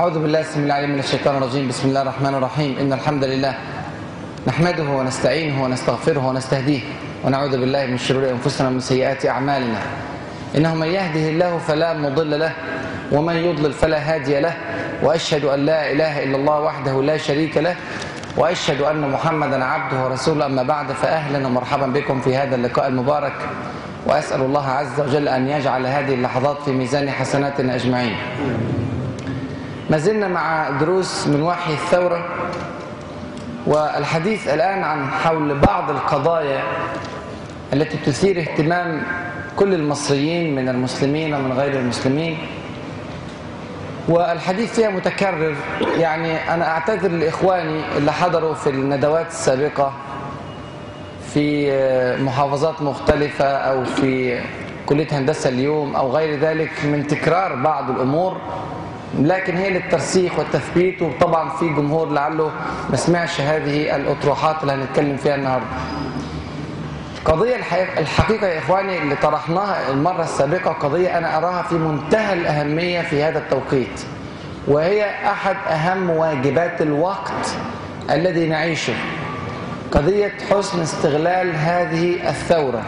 أعوذ بالله السميع العليم من الشيطان الرجيم بسم الله الرحمن الرحيم إن الحمد لله نحمده ونستعينه ونستغفره ونستهديه ونعوذ بالله من شرور أنفسنا ومن سيئات أعمالنا إنه من يهده الله فلا مضل له ومن يضلل فلا هادي له وأشهد أن لا إله إلا الله وحده لا شريك له وأشهد أن محمدا عبده ورسوله أما بعد فأهلا ومرحبا بكم في هذا اللقاء المبارك وأسأل الله عز وجل أن يجعل هذه اللحظات في ميزان حسناتنا أجمعين ما زلنا مع دروس من وحي الثورة والحديث الآن عن حول بعض القضايا التي تثير اهتمام كل المصريين من المسلمين ومن غير المسلمين والحديث فيها متكرر يعني أنا أعتذر لإخواني اللي حضروا في الندوات السابقة في محافظات مختلفة أو في كلية هندسة اليوم أو غير ذلك من تكرار بعض الأمور لكن هي للترسيخ والتثبيت وطبعا في جمهور لعله ما سمعش هذه الأطروحات اللي هنتكلم فيها النهاردة قضية الحقيقة يا إخواني اللي طرحناها المرة السابقة قضية أنا أراها في منتهى الأهمية في هذا التوقيت وهي أحد أهم واجبات الوقت الذي نعيشه قضية حسن استغلال هذه الثورة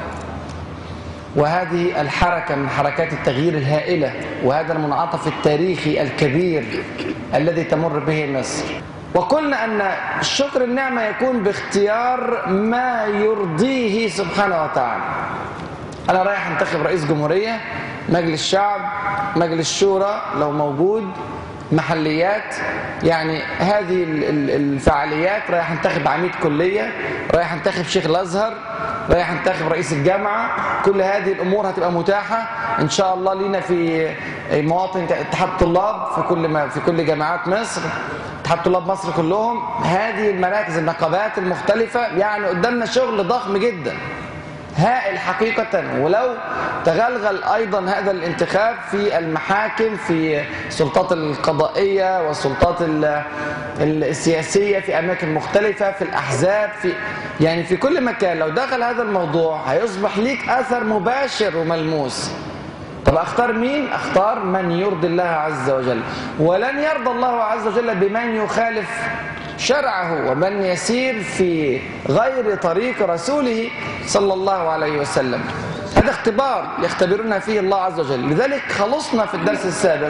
وهذه الحركة من حركات التغيير الهائلة وهذا المنعطف التاريخي الكبير الذي تمر به مصر وقلنا أن شكر النعمة يكون باختيار ما يرضيه سبحانه وتعالى أنا رايح انتخب رئيس جمهورية مجلس شعب مجلس شورى لو موجود محليات يعني هذه الفعاليات رايح انتخب عميد كلية رايح انتخب شيخ الأزهر رايح انتخب رئيس الجامعة كل هذه الأمور هتبقى متاحة إن شاء الله لينا في مواطن اتحاد طلاب في كل ما في كل جامعات مصر اتحاد طلاب مصر كلهم هذه المراكز النقابات المختلفة يعني قدامنا شغل ضخم جدا هائل حقيقة ولو تغلغل أيضا هذا الانتخاب في المحاكم في السلطات القضائية والسلطات السياسية في أماكن مختلفة في الأحزاب في يعني في كل مكان لو دخل هذا الموضوع هيصبح ليك أثر مباشر وملموس طب أختار مين؟ أختار من يرضي الله عز وجل ولن يرضى الله عز وجل بمن يخالف شرعه ومن يسير في غير طريق رسوله صلى الله عليه وسلم هذا اختبار يختبرنا فيه الله عز وجل لذلك خلصنا في الدرس السابق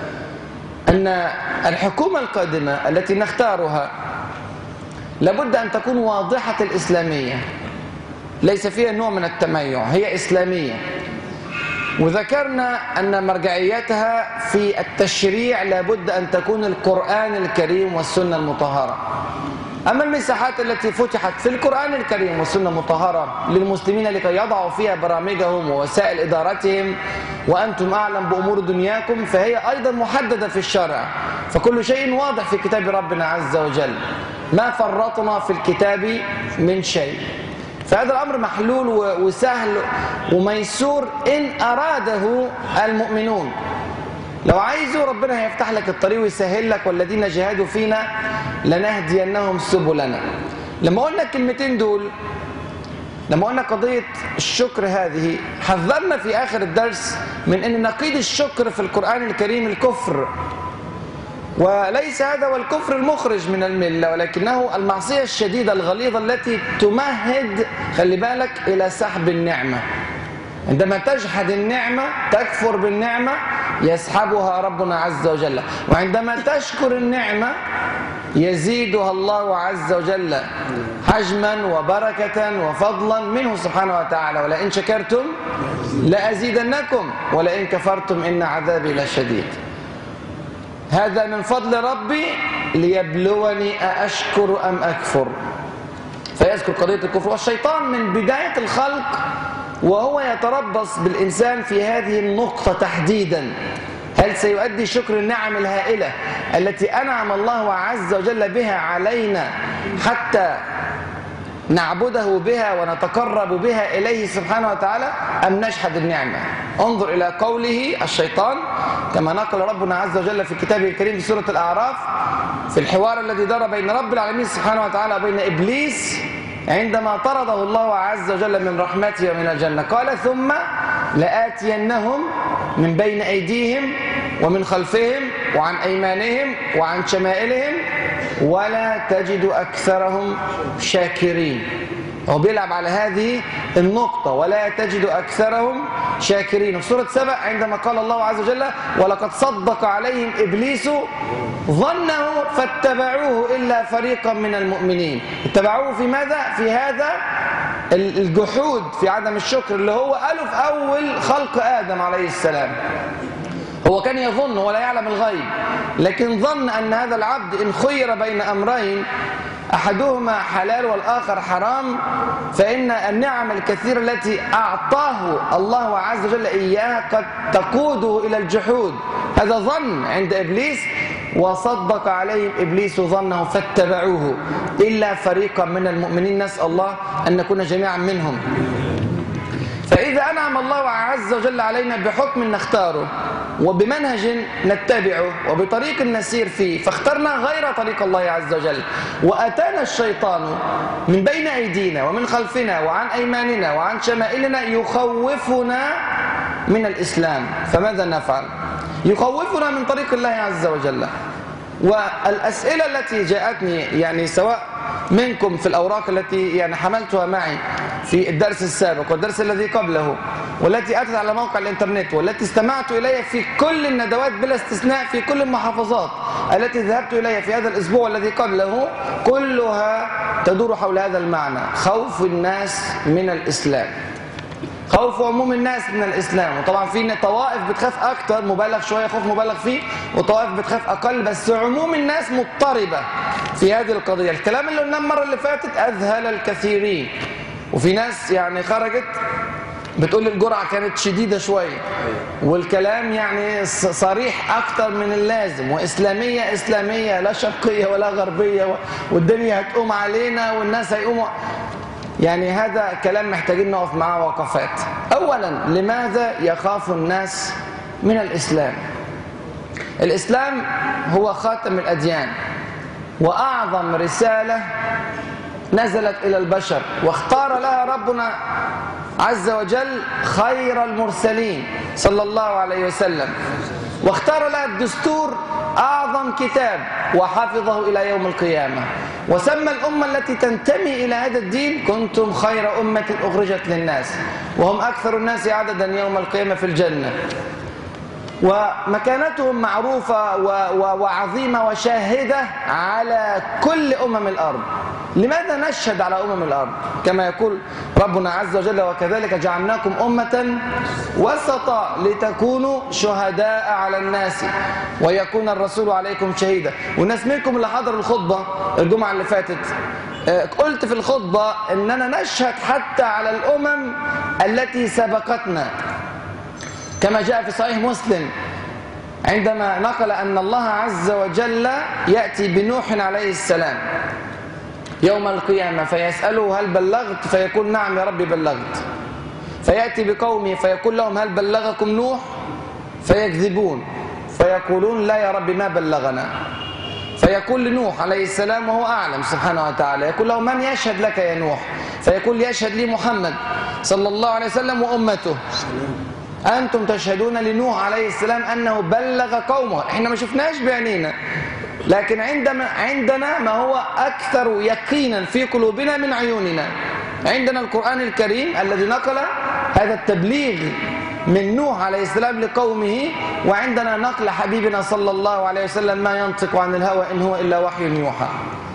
أن الحكومة القادمة التي نختارها لابد أن تكون واضحة الإسلامية ليس فيها نوع من التميع هي إسلامية وذكرنا أن مرجعيتها في التشريع لابد أن تكون القرآن الكريم والسنة المطهرة أما المساحات التي فتحت في القرآن الكريم والسنة المطهرة للمسلمين لكي يضعوا فيها برامجهم ووسائل إدارتهم وأنتم أعلم بأمور دنياكم فهي أيضا محددة في الشرع فكل شيء واضح في كتاب ربنا عز وجل ما فرطنا في الكتاب من شيء فهذا الأمر محلول وسهل وميسور إن أراده المؤمنون لو عايزوا ربنا هيفتح لك الطريق ويسهل لك والذين جاهدوا فينا لنهدينهم سبلنا لما قلنا الكلمتين دول لما قلنا قضية الشكر هذه حذرنا في آخر الدرس من أن نقيد الشكر في القرآن الكريم الكفر وليس هذا هو الكفر المخرج من الملة ولكنه المعصية الشديدة الغليظة التي تمهد خلي بالك إلى سحب النعمة عندما تجحد النعمة تكفر بالنعمة يسحبها ربنا عز وجل وعندما تشكر النعمة يزيدها الله عز وجل حجما وبركة وفضلا منه سبحانه وتعالى ولئن شكرتم لأزيدنكم ولئن كفرتم إن عذابي لشديد هذا من فضل ربي ليبلوني أأشكر أم أكفر فيذكر قضية الكفر والشيطان من بداية الخلق وهو يتربص بالإنسان في هذه النقطة تحديدا هل سيؤدي شكر النعم الهائلة التي أنعم الله عز وجل بها علينا حتى نعبده بها ونتقرب بها إليه سبحانه وتعالى أم نشهد النعمة انظر إلى قوله الشيطان كما نقل ربنا عز وجل في كتابه الكريم في سورة الأعراف في الحوار الذي دار بين رب العالمين سبحانه وتعالى وبين إبليس عندما طرده الله عز وجل من رحمته ومن الجنة قال ثم لآتينهم من بين أيديهم ومن خلفهم وعن أيمانهم وعن شمائلهم ولا تجد أكثرهم شاكرين هو بيلعب على هذه النقطة ولا تجد أكثرهم شاكرين في سورة سبأ عندما قال الله عز وجل ولقد صدق عليهم إبليس ظنه فاتبعوه إلا فريقا من المؤمنين اتبعوه في ماذا؟ في هذا الجحود في عدم الشكر اللي هو قاله في أول خلق آدم عليه السلام هو كان يظن ولا يعلم الغيب لكن ظن أن هذا العبد إن خير بين أمرين أحدهما حلال والآخر حرام فإن النعم الكثيرة التي أعطاه الله عز وجل إياها قد تقوده إلى الجحود هذا ظن عند إبليس وصدق عليهم إبليس ظنه فاتبعوه إلا فريقا من المؤمنين نسأل الله أن نكون جميعا منهم فإذا أنعم الله عز وجل علينا بحكم نختاره وبمنهج نتبعه وبطريق نسير فيه فاخترنا غير طريق الله عز وجل وأتانا الشيطان من بين أيدينا ومن خلفنا وعن أيماننا وعن شمائلنا يخوفنا من الإسلام فماذا نفعل؟ يخوفنا من طريق الله عز وجل والأسئلة التي جاءتني يعني سواء منكم في الأوراق التي يعني حملتها معي في الدرس السابق والدرس الذي قبله والتي أتت على موقع الإنترنت والتي استمعت إليها في كل الندوات بلا استثناء في كل المحافظات التي ذهبت إليها في هذا الأسبوع الذي قبله كلها تدور حول هذا المعنى خوف الناس من الإسلام خوف عموم الناس من الإسلام وطبعا في طوائف بتخاف أكتر مبالغ شوية خوف مبالغ فيه وطوائف بتخاف أقل بس عموم الناس مضطربة في هذه القضية الكلام اللي قلناه المرة اللي فاتت أذهل الكثيرين وفي ناس يعني خرجت بتقول الجرعة كانت شديدة شوية والكلام يعني صريح أكتر من اللازم وإسلامية إسلامية لا شرقية ولا غربية والدنيا هتقوم علينا والناس هيقوموا يعني هذا كلام محتاجين نقف معاه وقفات أولا لماذا يخاف الناس من الإسلام الإسلام هو خاتم الأديان وأعظم رسالة نزلت إلى البشر واختار لها ربنا عز وجل خير المرسلين صلى الله عليه وسلم واختار لها الدستور أعظم كتاب وحفظه إلى يوم القيامة وسمى الأمة التي تنتمي إلى هذا الدين كنتم خير أمة أخرجت للناس وهم أكثر الناس عددا يوم القيامة في الجنة ومكانتهم معروفة وعظيمة وشاهدة على كل أمم الأرض لماذا نشهد على أمم الأرض كما يقول ربنا عز وجل وكذلك جعلناكم أمة وسطا لتكونوا شهداء على الناس ويكون الرسول عليكم شهيدا والناس منكم اللي حضروا الخطبة الجمعة اللي فاتت آه، قلت في الخطبة أننا نشهد حتى على الأمم التي سبقتنا كما جاء في صحيح مسلم عندما نقل أن الله عز وجل يأتي بنوح عليه السلام يوم القيامة فيسأله هل بلغت فيقول نعم يا ربي بلغت فيأتي بقومه فيقول لهم هل بلغكم نوح فيكذبون فيقولون لا يا رب ما بلغنا فيقول لنوح عليه السلام وهو أعلم سبحانه وتعالى يقول له من يشهد لك يا نوح فيقول يشهد لي محمد صلى الله عليه وسلم وأمته أنتم تشهدون لنوح عليه السلام أنه بلغ قومه إحنا ما شفناش بعينينا لكن عندما عندنا ما هو أكثر يقينا في قلوبنا من عيوننا عندنا القرآن الكريم الذي نقل هذا التبليغ من نوح عليه السلام لقومه وعندنا نقل حبيبنا صلى الله عليه وسلم ما ينطق عن الهوى إن هو إلا وحي يوحى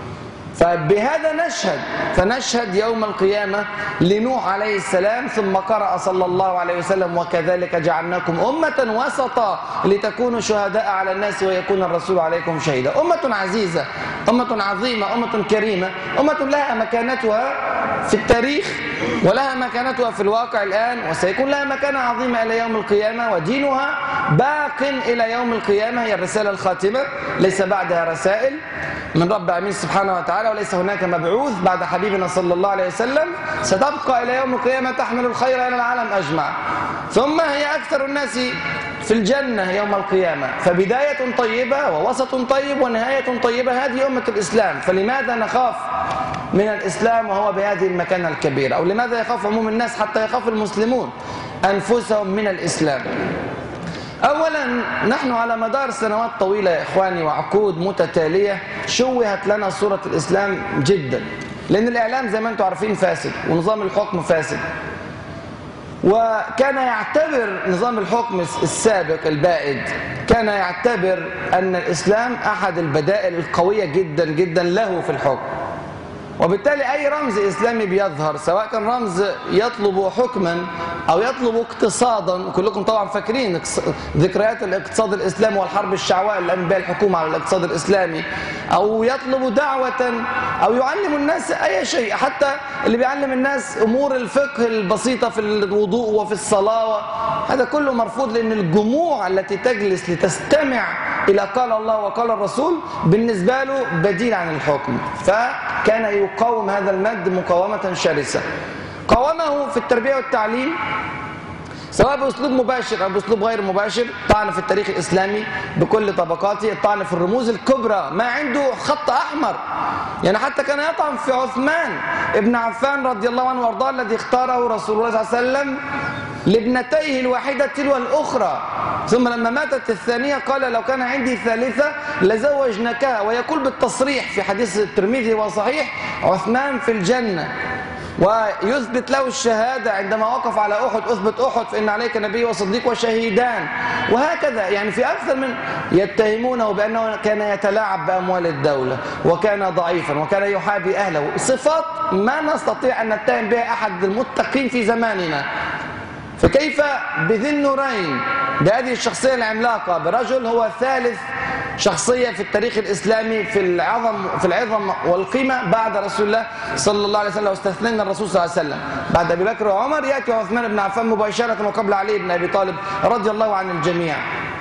فبهذا نشهد فنشهد يوم القيامة لنوح عليه السلام ثم قرأ صلى الله عليه وسلم وكذلك جعلناكم أمة وسطا لتكونوا شهداء على الناس ويكون الرسول عليكم شهيدا أمة عزيزة أمة عظيمة أمة كريمة أمة لها مكانتها في التاريخ ولها مكانتها في الواقع الآن وسيكون لها مكانة عظيمة إلى يوم القيامة ودينها باق إلى يوم القيامة هي الرسالة الخاتمة ليس بعدها رسائل من رب العالمين سبحانه وتعالى وليس هناك مبعوث بعد حبيبنا صلى الله عليه وسلم ستبقى إلى يوم القيامة تحمل الخير إلى العالم أجمع ثم هي أكثر الناس في الجنة يوم القيامة فبداية طيبة ووسط طيب ونهاية طيبة هذه أمة الإسلام فلماذا نخاف من الإسلام وهو بهذه المكانة الكبيرة أو لماذا يخاف عموم الناس حتى يخاف المسلمون أنفسهم من الإسلام أولا نحن على مدار سنوات طويلة يا إخواني وعقود متتالية شوهت لنا صورة الإسلام جدا لأن الإعلام زي ما أنتم عارفين فاسد ونظام الحكم فاسد وكان يعتبر نظام الحكم السابق البائد كان يعتبر أن الإسلام أحد البدائل القوية جدا جدا له في الحكم وبالتالي أي رمز إسلامي بيظهر سواء كان رمز يطلب حكما أو يطلب اقتصادا كلكم طبعا فاكرين ذكريات الاقتصاد الإسلامي والحرب الشعواء اللي قام بها الحكومة على الاقتصاد الإسلامي أو يطلب دعوة أو يعلم الناس أي شيء حتى اللي بيعلم الناس أمور الفقه البسيطة في الوضوء وفي الصلاة هذا كله مرفوض لأن الجموع التي تجلس لتستمع إلى قال الله وقال الرسول بالنسبة له بديل عن الحكم فكان يقاوم هذا المد مقاومة شرسة قاومه في التربية والتعليم سواء بأسلوب مباشر أو بأسلوب غير مباشر طعن في التاريخ الإسلامي بكل طبقاته الطعن في الرموز الكبرى ما عنده خط أحمر يعني حتى كان يطعن في عثمان ابن عفان رضي الله عنه وارضاه الذي اختاره رسول الله صلى الله عليه وسلم لابنتيه الواحدة تلو الأخرى ثم لما ماتت الثانية قال لو كان عندي ثالثة لزوجناكها ويقول بالتصريح في حديث الترمذي وصحيح عثمان في الجنة ويثبت له الشهادة عندما وقف على أحد أثبت أحد فإن عليك نبي وصديق وشهيدان وهكذا يعني في أكثر من يتهمونه بأنه كان يتلاعب بأموال الدولة وكان ضعيفا وكان يحابي أهله صفات ما نستطيع أن نتهم بها أحد المتقين في زماننا فكيف بذي النورين بهذه الشخصية العملاقة برجل هو ثالث شخصية في التاريخ الإسلامي في العظم في العظم والقيمة بعد رسول الله صلى الله عليه وسلم واستثنينا الرسول صلى الله عليه وسلم بعد أبي بكر وعمر يأتي عثمان بن عفان مباشرة وقبل علي بن أبي طالب رضي الله عن الجميع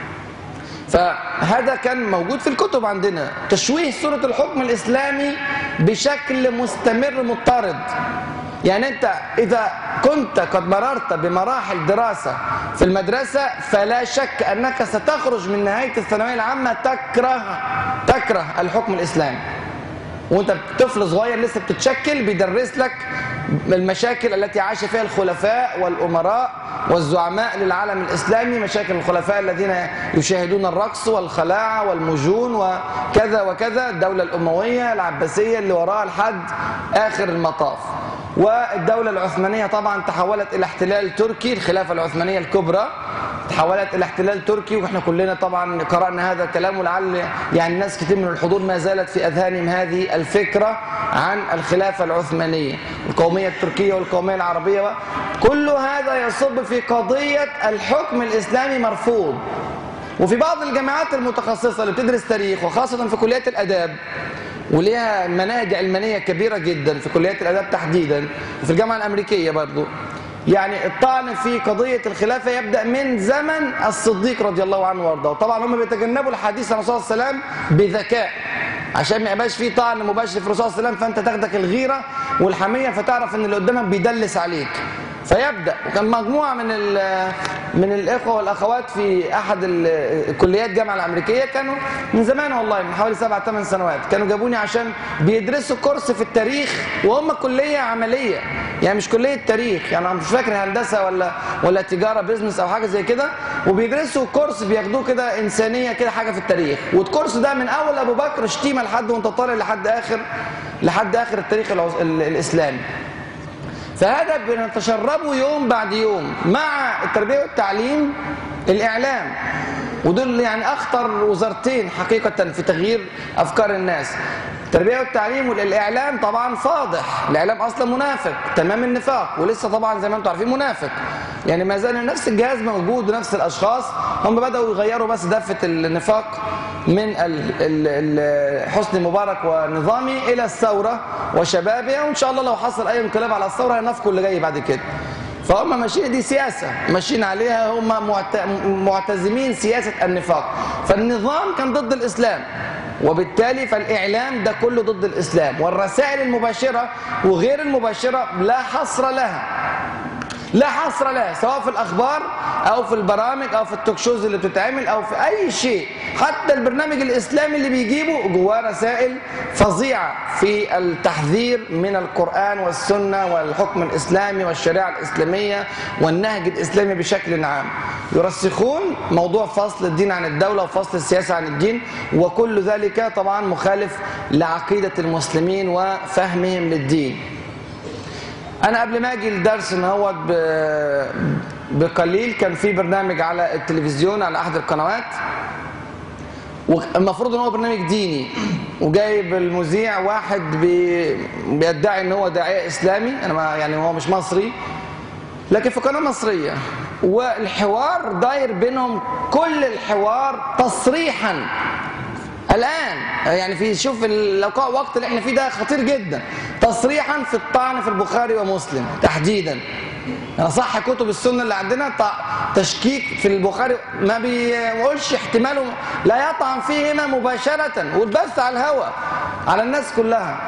فهذا كان موجود في الكتب عندنا تشويه صورة الحكم الإسلامي بشكل مستمر مضطرد يعني أنت إذا كنت قد مررت بمراحل دراسة في المدرسة فلا شك أنك ستخرج من نهاية الثانوية العامة تكره تكره الحكم الإسلامي وانت طفل صغير لسه بتتشكل بيدرس لك المشاكل التي عاش فيها الخلفاء والأمراء والزعماء للعالم الإسلامي مشاكل الخلفاء الذين يشاهدون الرقص والخلاعة والمجون وكذا وكذا الدولة الأموية العباسية اللي وراها لحد آخر المطاف والدولة العثمانية طبعا تحولت إلى احتلال تركي الخلافة العثمانية الكبرى تحولت إلى احتلال تركي وإحنا كلنا طبعا قرأنا هذا الكلام ولعل يعني ناس كتير من الحضور ما زالت في أذهانهم هذه الفكرة عن الخلافة العثمانية القومية التركية والقومية العربية كل هذا يصب في قضية الحكم الإسلامي مرفوض وفي بعض الجامعات المتخصصة اللي بتدرس تاريخ وخاصة في كليات الأداب وليها مناهج علمانية كبيرة جدا في كليات الأداب تحديدا وفي الجامعة الأمريكية برضو يعني الطعن في قضية الخلافة يبدأ من زمن الصديق رضي الله عنه وارضاه طبعا هم بيتجنبوا الحديث عن الرسول صلى الله عليه وسلم بذكاء عشان ما يبقاش فيه طعن مباشر في الرسول صلى الله عليه وسلم فانت تاخدك الغيرة والحمية فتعرف ان اللي قدامك بيدلس عليك فيبدأ وكان مجموعة من من الإخوة والأخوات في أحد الكليات الجامعة الأمريكية كانوا من زمان والله من حوالي سبع ثمان سنوات كانوا جابوني عشان بيدرسوا كورس في التاريخ وهم كلية عملية يعني مش كلية تاريخ يعني أنا مش فاكر هندسة ولا ولا تجارة بيزنس أو حاجة زي كده وبيدرسوا كورس بياخدوه كده إنسانية كده حاجة في التاريخ والكورس ده من أول أبو بكر شتيمة لحد وأنت طالع لحد آخر لحد آخر التاريخ الإسلامي فهذا بنتشربه يوم بعد يوم مع التربية والتعليم الإعلام ودول يعني أخطر وزارتين حقيقة في تغيير أفكار الناس التربية والتعليم والإعلام طبعا فاضح الإعلام أصلا منافق تمام النفاق ولسه طبعا زي ما أنتم عارفين منافق يعني ما زال نفس الجهاز موجود ونفس الأشخاص هم بدأوا يغيروا بس دفة النفاق من حسني مبارك ونظامي إلى الثورة وشبابها وإن شاء الله لو حصل أي انقلاب على الثورة هينافقوا اللي جاي بعد كده فهم ماشيين دي سياسة ماشيين عليها هم معتزمين سياسة النفاق فالنظام كان ضد الإسلام وبالتالي فالإعلام ده كله ضد الإسلام والرسائل المباشرة وغير المباشرة لا حصر لها لا حصر لها سواء في الأخبار أو في البرامج أو في التوك شوز اللي بتتعمل أو في أي شيء حتى البرنامج الإسلامي اللي بيجيبه جواه رسائل فظيعة في التحذير من القرآن والسنة والحكم الإسلامي والشريعة الإسلامية والنهج الإسلامي بشكل عام يرسخون موضوع فصل الدين عن الدولة وفصل السياسة عن الدين وكل ذلك طبعا مخالف لعقيدة المسلمين وفهمهم للدين انا قبل ما اجي الدرس ان هو بقليل كان في برنامج على التلفزيون على احد القنوات والمفروض ان هو برنامج ديني وجايب المذيع واحد بي بيدعي ان هو داعيه اسلامي انا ما يعني هو مش مصري لكن في قناه مصريه والحوار داير بينهم كل الحوار تصريحا الآن يعني في شوف اللقاء وقت اللي احنا فيه ده خطير جدا تصريحا في الطعن في البخاري ومسلم تحديدا يعني صح كتب السنة اللي عندنا تشكيك في البخاري ما بيقولش احتماله لا يطعن فيهما مباشرة والبث على الهوى على الناس كلها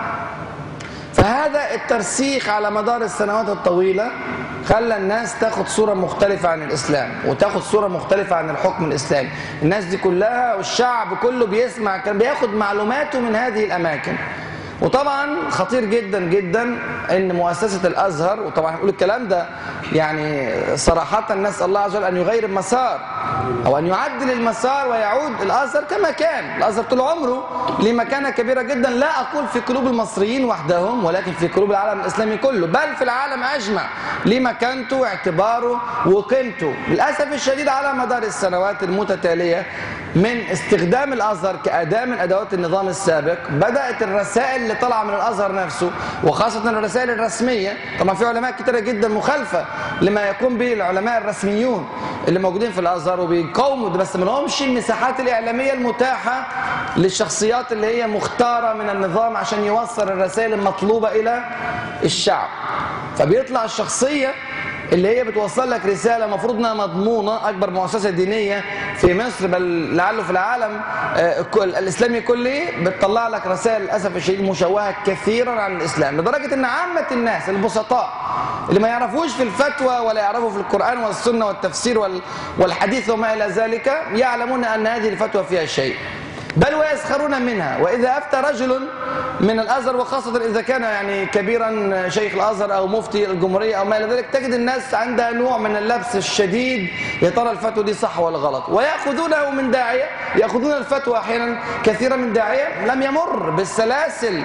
فهذا الترسيخ على مدار السنوات الطويلة خلى الناس تاخد صورة مختلفة عن الإسلام وتاخد صورة مختلفة عن الحكم الإسلامي الناس دي كلها والشعب كله بيسمع كان بياخد معلوماته من هذه الأماكن وطبعا خطير جدا جدا ان مؤسسه الازهر وطبعا هنقول الكلام ده يعني صراحه نسال الله عز وجل ان يغير المسار او ان يعدل المسار ويعود الازهر كما كان الازهر طول عمره ليه مكانه كبيره جدا لا اقول في قلوب المصريين وحدهم ولكن في قلوب العالم الاسلامي كله بل في العالم اجمع ليه مكانته واعتباره وقيمته للاسف الشديد على مدار السنوات المتتاليه من استخدام الازهر كاداه من ادوات النظام السابق بدات الرسائل اللي طالعه من الازهر نفسه وخاصه الرسائل الرسميه طبعا في علماء كتيره جدا مخالفه لما يقوم به العلماء الرسميون اللي موجودين في الازهر وبيقاوموا بس ما لهمش المساحات الاعلاميه المتاحه للشخصيات اللي هي مختاره من النظام عشان يوصل الرسائل المطلوبه الى الشعب فبيطلع الشخصيه اللي هي بتوصل لك رسالة مفروض انها مضمونة أكبر مؤسسة دينية في مصر بل لعله في العالم آه، الإسلامي كله بتطلع لك رسائل للأسف الشديد مشوهة كثيرا عن الإسلام لدرجة أن عامة الناس البسطاء اللي ما يعرفوش في الفتوى ولا يعرفوا في القرآن والسنة والتفسير والحديث وما إلى ذلك يعلمون أن هذه الفتوى فيها شيء بل ويسخرون منها وإذا أفتى رجل من الأزهر وخاصة إذا كان يعني كبيرا شيخ الأزهر أو مفتي الجمهورية أو ما إلى ذلك تجد الناس عندها نوع من اللبس الشديد يا ترى الفتوى دي صح ولا غلط ويأخذونه من داعية يأخذون الفتوى أحيانا كثيرا من داعية لم يمر بالسلاسل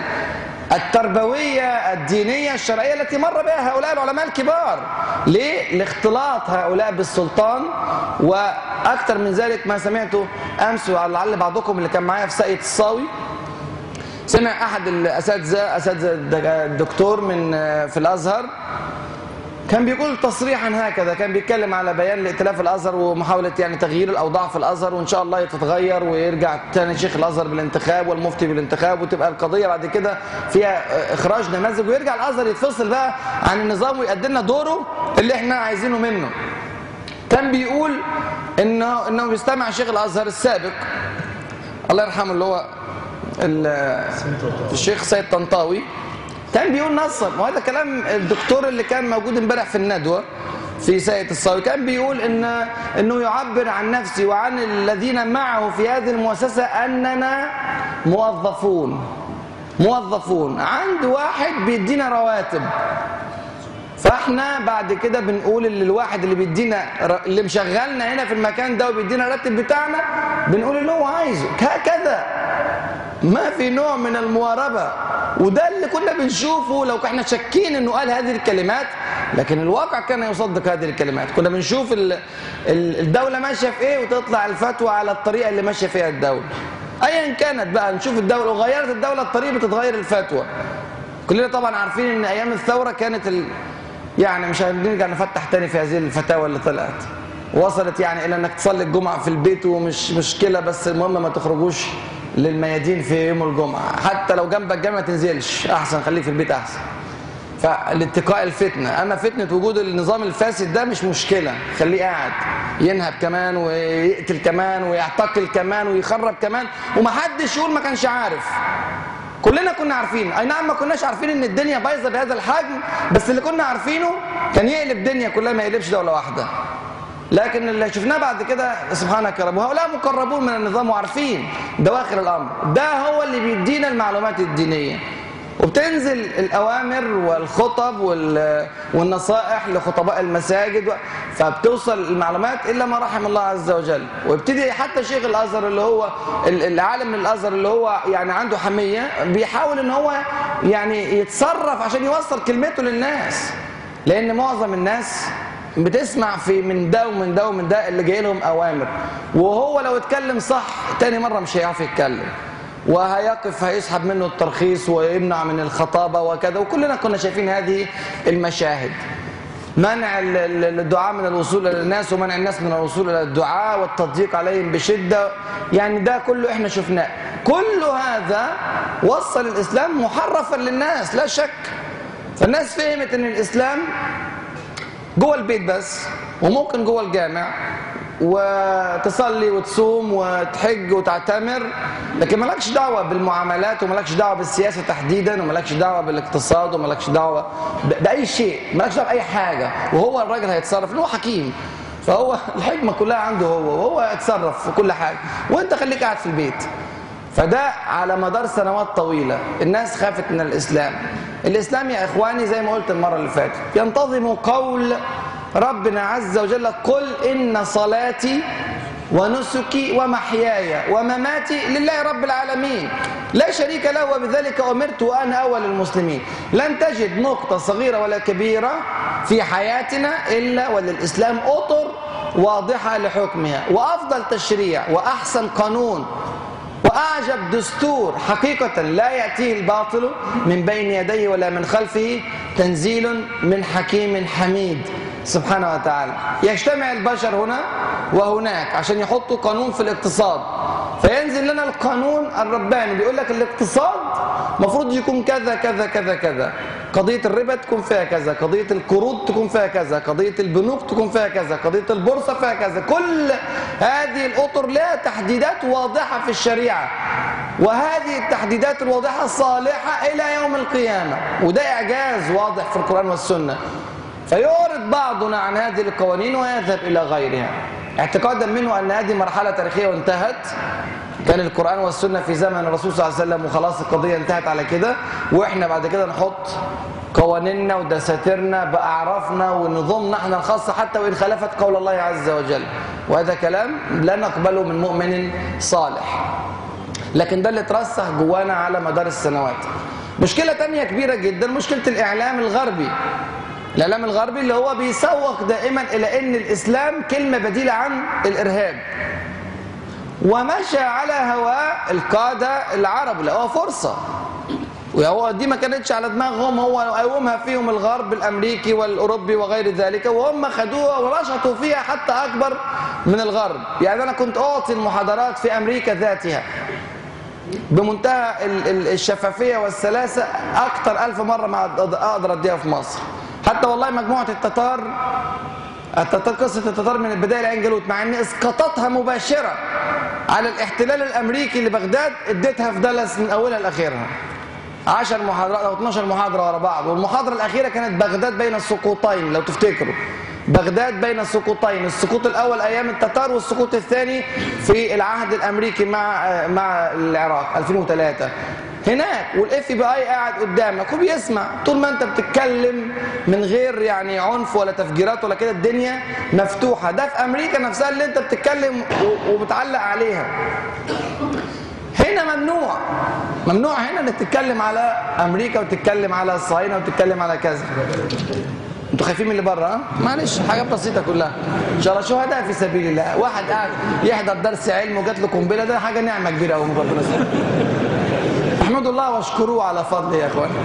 التربوية الدينية الشرعية التي مر بها هؤلاء العلماء الكبار ليه؟ لاختلاط هؤلاء بالسلطان وأكثر من ذلك ما سمعته أمس ولعل بعضكم اللي كان معايا في ساقية الصاوي سمع أحد الأساتذة أساتذة الدكتور من في الأزهر كان بيقول تصريحا هكذا كان بيتكلم على بيان لائتلاف الازهر ومحاوله يعني تغيير الاوضاع في الازهر وان شاء الله تتغير ويرجع تاني شيخ الازهر بالانتخاب والمفتي بالانتخاب وتبقى القضيه بعد كده فيها اخراج نماذج ويرجع الازهر يتفصل بقى عن النظام ويؤدي لنا دوره اللي احنا عايزينه منه. كان بيقول انه انه بيستمع شيخ الازهر السابق الله يرحمه اللي هو الشيخ سيد طنطاوي كان بيقول نصا وهذا كلام الدكتور اللي كان موجود امبارح في الندوه في سيد الصاوي كان بيقول ان انه يعبر عن نفسه وعن الذين معه في هذه المؤسسه اننا موظفون موظفون عند واحد بيدينا رواتب فاحنا بعد كده بنقول اللي الواحد اللي بيدينا اللي مشغلنا هنا في المكان ده وبيدينا الراتب بتاعنا بنقول اللي هو عايزه هكذا ما في نوع من المواربه وده اللي كنا بنشوفه لو احنا شاكين انه قال هذه الكلمات لكن الواقع كان يصدق هذه الكلمات كنا بنشوف الدولة ماشية في ايه وتطلع الفتوى على الطريقة اللي ماشية فيها الدولة ايا كانت بقى نشوف الدولة وغيرت الدولة الطريقة بتتغير الفتوى كلنا طبعا عارفين ان ايام الثورة كانت ال... يعني مش هنرجع نفتح تاني في هذه الفتاوى اللي طلعت وصلت يعني الى انك تصلي الجمعة في البيت ومش مشكلة بس المهم ما تخرجوش للميادين في يوم الجمعة حتى لو جنبك جامعة تنزلش أحسن خليك في البيت أحسن فالاتقاء الفتنة أما فتنة وجود النظام الفاسد ده مش مشكلة خليه قاعد ينهب كمان ويقتل كمان ويعتقل كمان ويخرب كمان ومحدش يقول ما كانش عارف كلنا كنا عارفين اي نعم ما كناش عارفين ان الدنيا بايظه بهذا الحجم بس اللي كنا عارفينه كان يقلب الدنيا كلها ما يقلبش دوله واحده لكن اللي شفناه بعد كده سبحانك يا رب وهؤلاء مقربون من النظام وعارفين دواخل الامر ده هو اللي بيدينا المعلومات الدينيه وبتنزل الأوامر والخطب والنصائح لخطباء المساجد فبتوصل المعلومات إلا ما رحم الله عز وجل ويبتدي حتى شيخ الأزهر اللي هو العالم من الأزهر اللي هو يعني عنده حمية بيحاول إن هو يعني يتصرف عشان يوصل كلمته للناس لأن معظم الناس بتسمع في من ده ومن ده ومن ده اللي جاي لهم أوامر وهو لو اتكلم صح تاني مرة مش هيعرف يتكلم وهيقف هيسحب منه الترخيص ويمنع من الخطابة وكذا وكلنا كنا شايفين هذه المشاهد منع الدعاء من الوصول إلى الناس ومنع الناس من الوصول إلى الدعاء والتضييق عليهم بشدة يعني ده كله احنا شفناه كل هذا وصل الإسلام محرفا للناس لا شك فالناس فهمت ان الإسلام جوه البيت بس وممكن جوه الجامع وتصلي وتصوم وتحج وتعتمر لكن مالكش دعوة بالمعاملات ومالكش دعوة بالسياسة تحديدا ومالكش دعوة بالاقتصاد ومالكش دعوة بأي شيء مالكش دعوة بأي حاجة وهو الراجل هيتصرف لأنه حكيم فهو الحكمة كلها عنده هو وهو يتصرف في كل حاجة وانت خليك قاعد في البيت فده على مدار سنوات طويلة الناس خافت من الإسلام الإسلام يا إخواني زي ما قلت المرة اللي فاتت ينتظم قول ربنا عز وجل قل إن صلاتي ونسكي ومحياي ومماتي لله رب العالمين لا شريك له وبذلك أمرت وأنا أول المسلمين لن تجد نقطة صغيرة ولا كبيرة في حياتنا إلا وللإسلام أطر واضحة لحكمها وأفضل تشريع وأحسن قانون وأعجب دستور حقيقة لا يأتيه الباطل من بين يديه ولا من خلفه تنزيل من حكيم حميد سبحانه وتعالى يجتمع البشر هنا وهناك عشان يحطوا قانون في الاقتصاد فينزل لنا القانون الرباني بيقول لك الاقتصاد مفروض يكون كذا كذا كذا كذا قضية الربا تكون فيها كذا قضية القروض تكون فيها كذا قضية البنوك تكون فيها كذا قضية البورصة فيها كذا كل هذه الأطر لها تحديدات واضحة في الشريعة وهذه التحديدات الواضحة صالحة إلى يوم القيامة وده إعجاز واضح في القرآن والسنة فيعرض بعضنا عن هذه القوانين ويذهب إلى غيرها اعتقادا منه أن هذه مرحلة تاريخية وانتهت كان القرآن والسنة في زمن الرسول صلى الله عليه وسلم وخلاص القضية انتهت على كده وإحنا بعد كده نحط قوانيننا ودساتيرنا بأعرافنا ونظامنا احنا الخاصة حتى وإن خالفت قول الله عز وجل وهذا كلام لا نقبله من مؤمن صالح لكن ده اللي ترسخ جوانا على مدار السنوات مشكلة تانية كبيرة جدا مشكلة الإعلام الغربي الإعلام الغربي اللي هو بيسوق دائما إلى أن الإسلام كلمة بديلة عن الإرهاب ومشى على هواء القادة العرب اللي هو فرصة وهو دي ما كانتش على دماغهم هو قومها فيهم الغرب الامريكي والاوروبي وغير ذلك وهم خدوها ونشطوا فيها حتى اكبر من الغرب يعني انا كنت اعطي المحاضرات في امريكا ذاتها بمنتهى الشفافيه والسلاسه اكثر الف مره ما اقدر اديها في مصر حتى والله مجموعة التتار التتار قصة التتار من البداية لعين جالوت مع ان اسقاطاتها مباشرة على الاحتلال الامريكي لبغداد اديتها في دالاس من اولها لاخرها 10 محاضرات او 12 محاضرة ورا بعض والمحاضرة الاخيرة كانت بغداد بين السقوطين لو تفتكروا بغداد بين السقوطين السقوط الاول ايام التتار والسقوط الثاني في العهد الامريكي مع مع العراق 2003 هناك والاف بي اي قاعد قدامك وبيسمع طول ما انت بتتكلم من غير يعني عنف ولا تفجيرات ولا كده الدنيا مفتوحه ده في امريكا نفسها اللي انت بتتكلم وبتعلق عليها هنا ممنوع ممنوع هنا انك تتكلم على امريكا وتتكلم على الصهاينه وتتكلم على كذا انتوا خايفين من اللي بره ها معلش حاجه بسيطه كلها ان شاء الله شهداء في سبيل الله واحد قاعد يحضر درس علم وجات له قنبله ده حاجه نعمه كبيره قوي من ربنا احمدوا الله واشكروه على فضله يا اخوان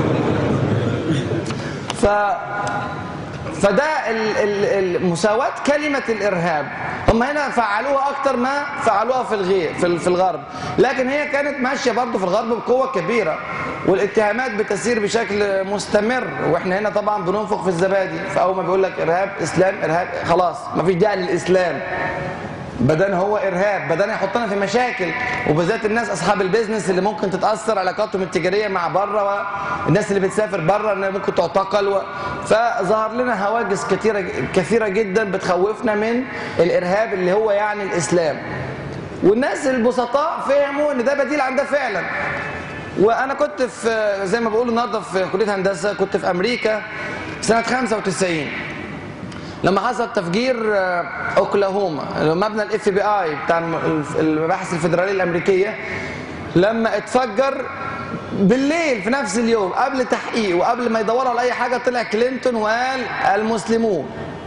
ف فده المساواة كلمة الإرهاب هم هنا فعلوها أكتر ما فعلوها في الغير في الغرب لكن هي كانت ماشية برضه في الغرب بقوة كبيرة والاتهامات بتسير بشكل مستمر واحنا هنا طبعا بننفق في الزبادي فأول ما بيقول لك إرهاب إسلام إرهاب خلاص ما فيش داعي للإسلام بدل هو ارهاب بدل يحطنا في مشاكل وبالذات الناس اصحاب البيزنس اللي ممكن تتاثر علاقاتهم التجاريه مع بره والناس اللي بتسافر بره انها ممكن تعتقل و... فظهر لنا هواجس كثيره كثيره جدا بتخوفنا من الارهاب اللي هو يعني الاسلام والناس البسطاء فهموا ان ده بديل عن ده فعلا وانا كنت في زي ما بقول النهارده في كليه هندسه كنت في امريكا سنه 95 لما حصل تفجير اوكلاهوما مبنى الاف بي اي بتاع المباحث الفيدراليه الامريكيه لما اتفجر بالليل في نفس اليوم قبل تحقيق وقبل ما يدوروا على اي حاجه طلع كلينتون وقال المسلمون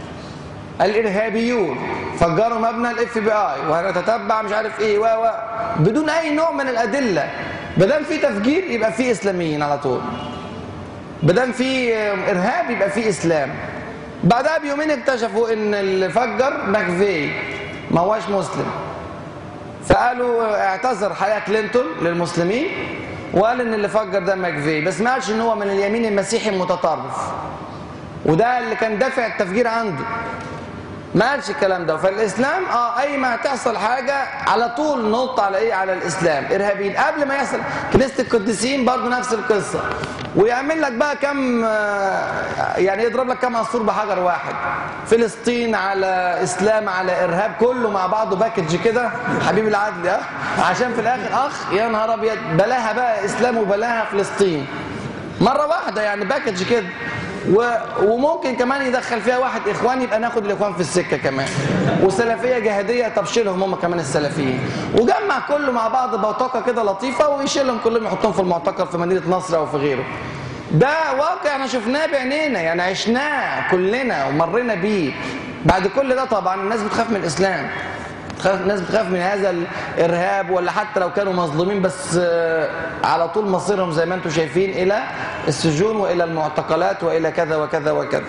الارهابيون فجروا مبنى الاف بي اي وهنتتبع مش عارف ايه و و بدون اي نوع من الادله ما دام في تفجير يبقى في اسلاميين على طول ما دام في ارهاب يبقى في اسلام بعدها بيومين اكتشفوا ان اللي فجر ماكفي ما هواش مسلم فقالوا اعتذر حياة كلينتون للمسلمين وقال ان اللي فجر ده ماكفي بس ما قالش ان هو من اليمين المسيحي المتطرف وده اللي كان دافع التفجير عنده ما قالش الكلام ده فالاسلام اه اي ما تحصل حاجه على طول نط على ايه على الاسلام ارهابيين قبل ما يحصل كنيسه القديسين برضه نفس القصه ويعمل لك بقى كم يعني يضرب لك كم عصفور بحجر واحد فلسطين على اسلام على ارهاب كله مع بعضه باكج كده حبيب العدل اه عشان في الاخر اخ يا نهار ابيض بلاها بقى اسلام وبلاها فلسطين مره واحده يعني باكج كده و... وممكن كمان يدخل فيها واحد اخوان يبقى ناخد الاخوان في السكه كمان وسلفيه جهاديه طب شيلهم هم كمان السلفيين وجمع كله مع بعض بوتقه كده لطيفه ويشيلهم كلهم يحطهم في المعتقل في مدينه نصر او في غيره ده واقع احنا شفناه بعينينا يعني عشناه كلنا ومرينا بيه بعد كل ده طبعا الناس بتخاف من الاسلام بتخاف الناس بتخاف من هذا الارهاب ولا حتى لو كانوا مظلومين بس على طول مصيرهم زي ما انتم شايفين الى السجون والى المعتقلات والى كذا وكذا وكذا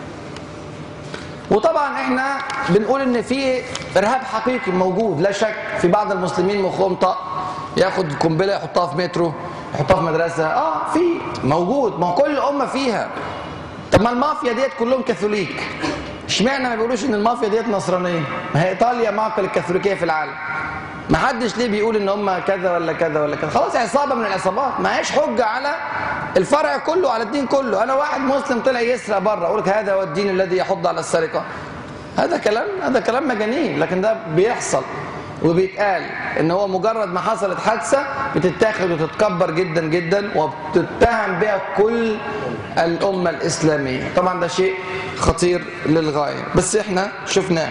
وطبعا احنا بنقول ان في ارهاب حقيقي موجود لا شك في بعض المسلمين مخهم طق ياخد قنبله يحطها في مترو يحطها في مدرسه اه في موجود ما هو كل امه فيها طب ما المافيا ديت كلهم كاثوليك اشمعنى ما بيقولوش ان المافيا ديت نصرانيه ما هي ايطاليا معقل الكاثوليكيه في العالم ما حدش ليه بيقول ان هم كذا ولا كذا ولا كذا خلاص عصابه من العصابات ما هيش حجه على الفرع كله على الدين كله انا واحد مسلم طلع يسرق بره اقول لك هذا هو الدين الذي يحض على السرقه هذا كلام هذا كلام مجانين لكن ده بيحصل وبيتقال ان هو مجرد ما حصلت حادثه بتتاخد وتتكبر جدا جدا وبتتهم بها كل الامه الاسلاميه طبعا ده شيء خطير للغايه بس احنا شفناه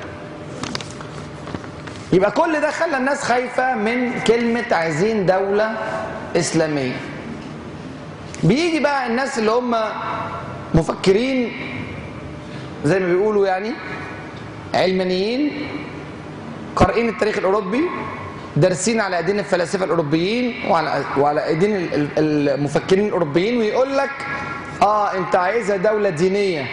يبقى كل ده خلى الناس خايفه من كلمه عايزين دوله اسلاميه بيجي بقى الناس اللي هم مفكرين زي ما بيقولوا يعني علمانيين قارئين التاريخ الاوروبي دارسين على ايدين الفلاسفه الاوروبيين وعلى وعلى ايدين المفكرين الاوروبيين ويقول لك اه انت عايزها دوله دينيه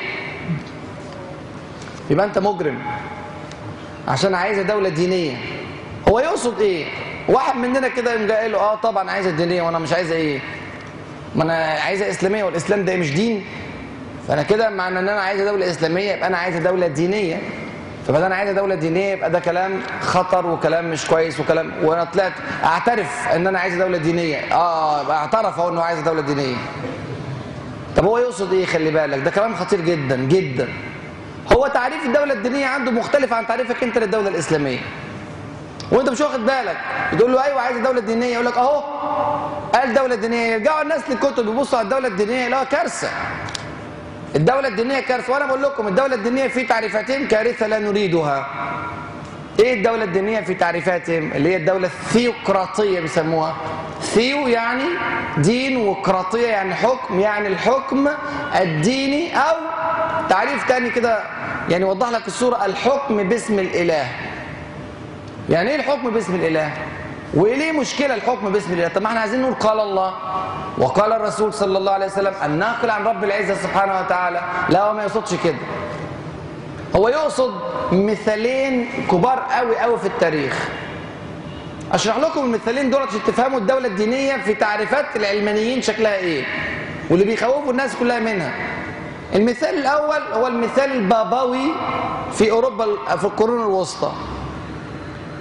يبقى انت مجرم عشان عايزه دوله دينيه هو يقصد ايه واحد مننا كده يقوم جاي له اه طبعا عايزه دينيه وانا مش عايزه ايه ما انا عايزه اسلاميه والاسلام ده مش دين فانا كده معنى ان انا عايزه دوله اسلاميه يبقى انا عايزه دوله دينيه فبدل انا عايزه دوله دينيه يبقى ده كلام خطر وكلام مش كويس وكلام وانا طلعت اعترف ان انا عايزه دوله دينيه اه يبقى اعترف اهو انه عايزه دوله دينيه طب هو يقصد ايه خلي بالك ده كلام خطير جدا جدا هو تعريف الدوله الدينيه عنده مختلف عن تعريفك انت للدوله الاسلاميه وانت مش واخد بالك تقول له ايوه عايز دوله دينيه يقول لك اهو قال دوله دينيه يرجعوا الناس للكتب يبصوا على الدوله الدينيه يلاقوا كارثه الدولة الدينية كارثة وأنا بقول لكم الدولة الدينية في تعريفاتهم كارثة لا نريدها إيه الدولة الدينية في تعريفاتهم اللي هي الدولة الثيوقراطية بيسموها ثيو يعني دين وقراطية يعني حكم يعني الحكم الديني أو تعريف تاني كده يعني وضح لك الصورة الحكم باسم الإله يعني إيه الحكم باسم الإله وليه مشكلة الحكم باسم الله طب ما احنا عايزين نقول قال الله وقال الرسول صلى الله عليه وسلم الناقل عن رب العزة سبحانه وتعالى لا هو ما يقصدش كده هو يقصد مثالين كبار قوي قوي في التاريخ اشرح لكم المثالين دول عشان تفهموا الدولة الدينية في تعريفات العلمانيين شكلها ايه واللي بيخوفوا الناس كلها منها المثال الاول هو المثال البابوي في اوروبا في القرون الوسطى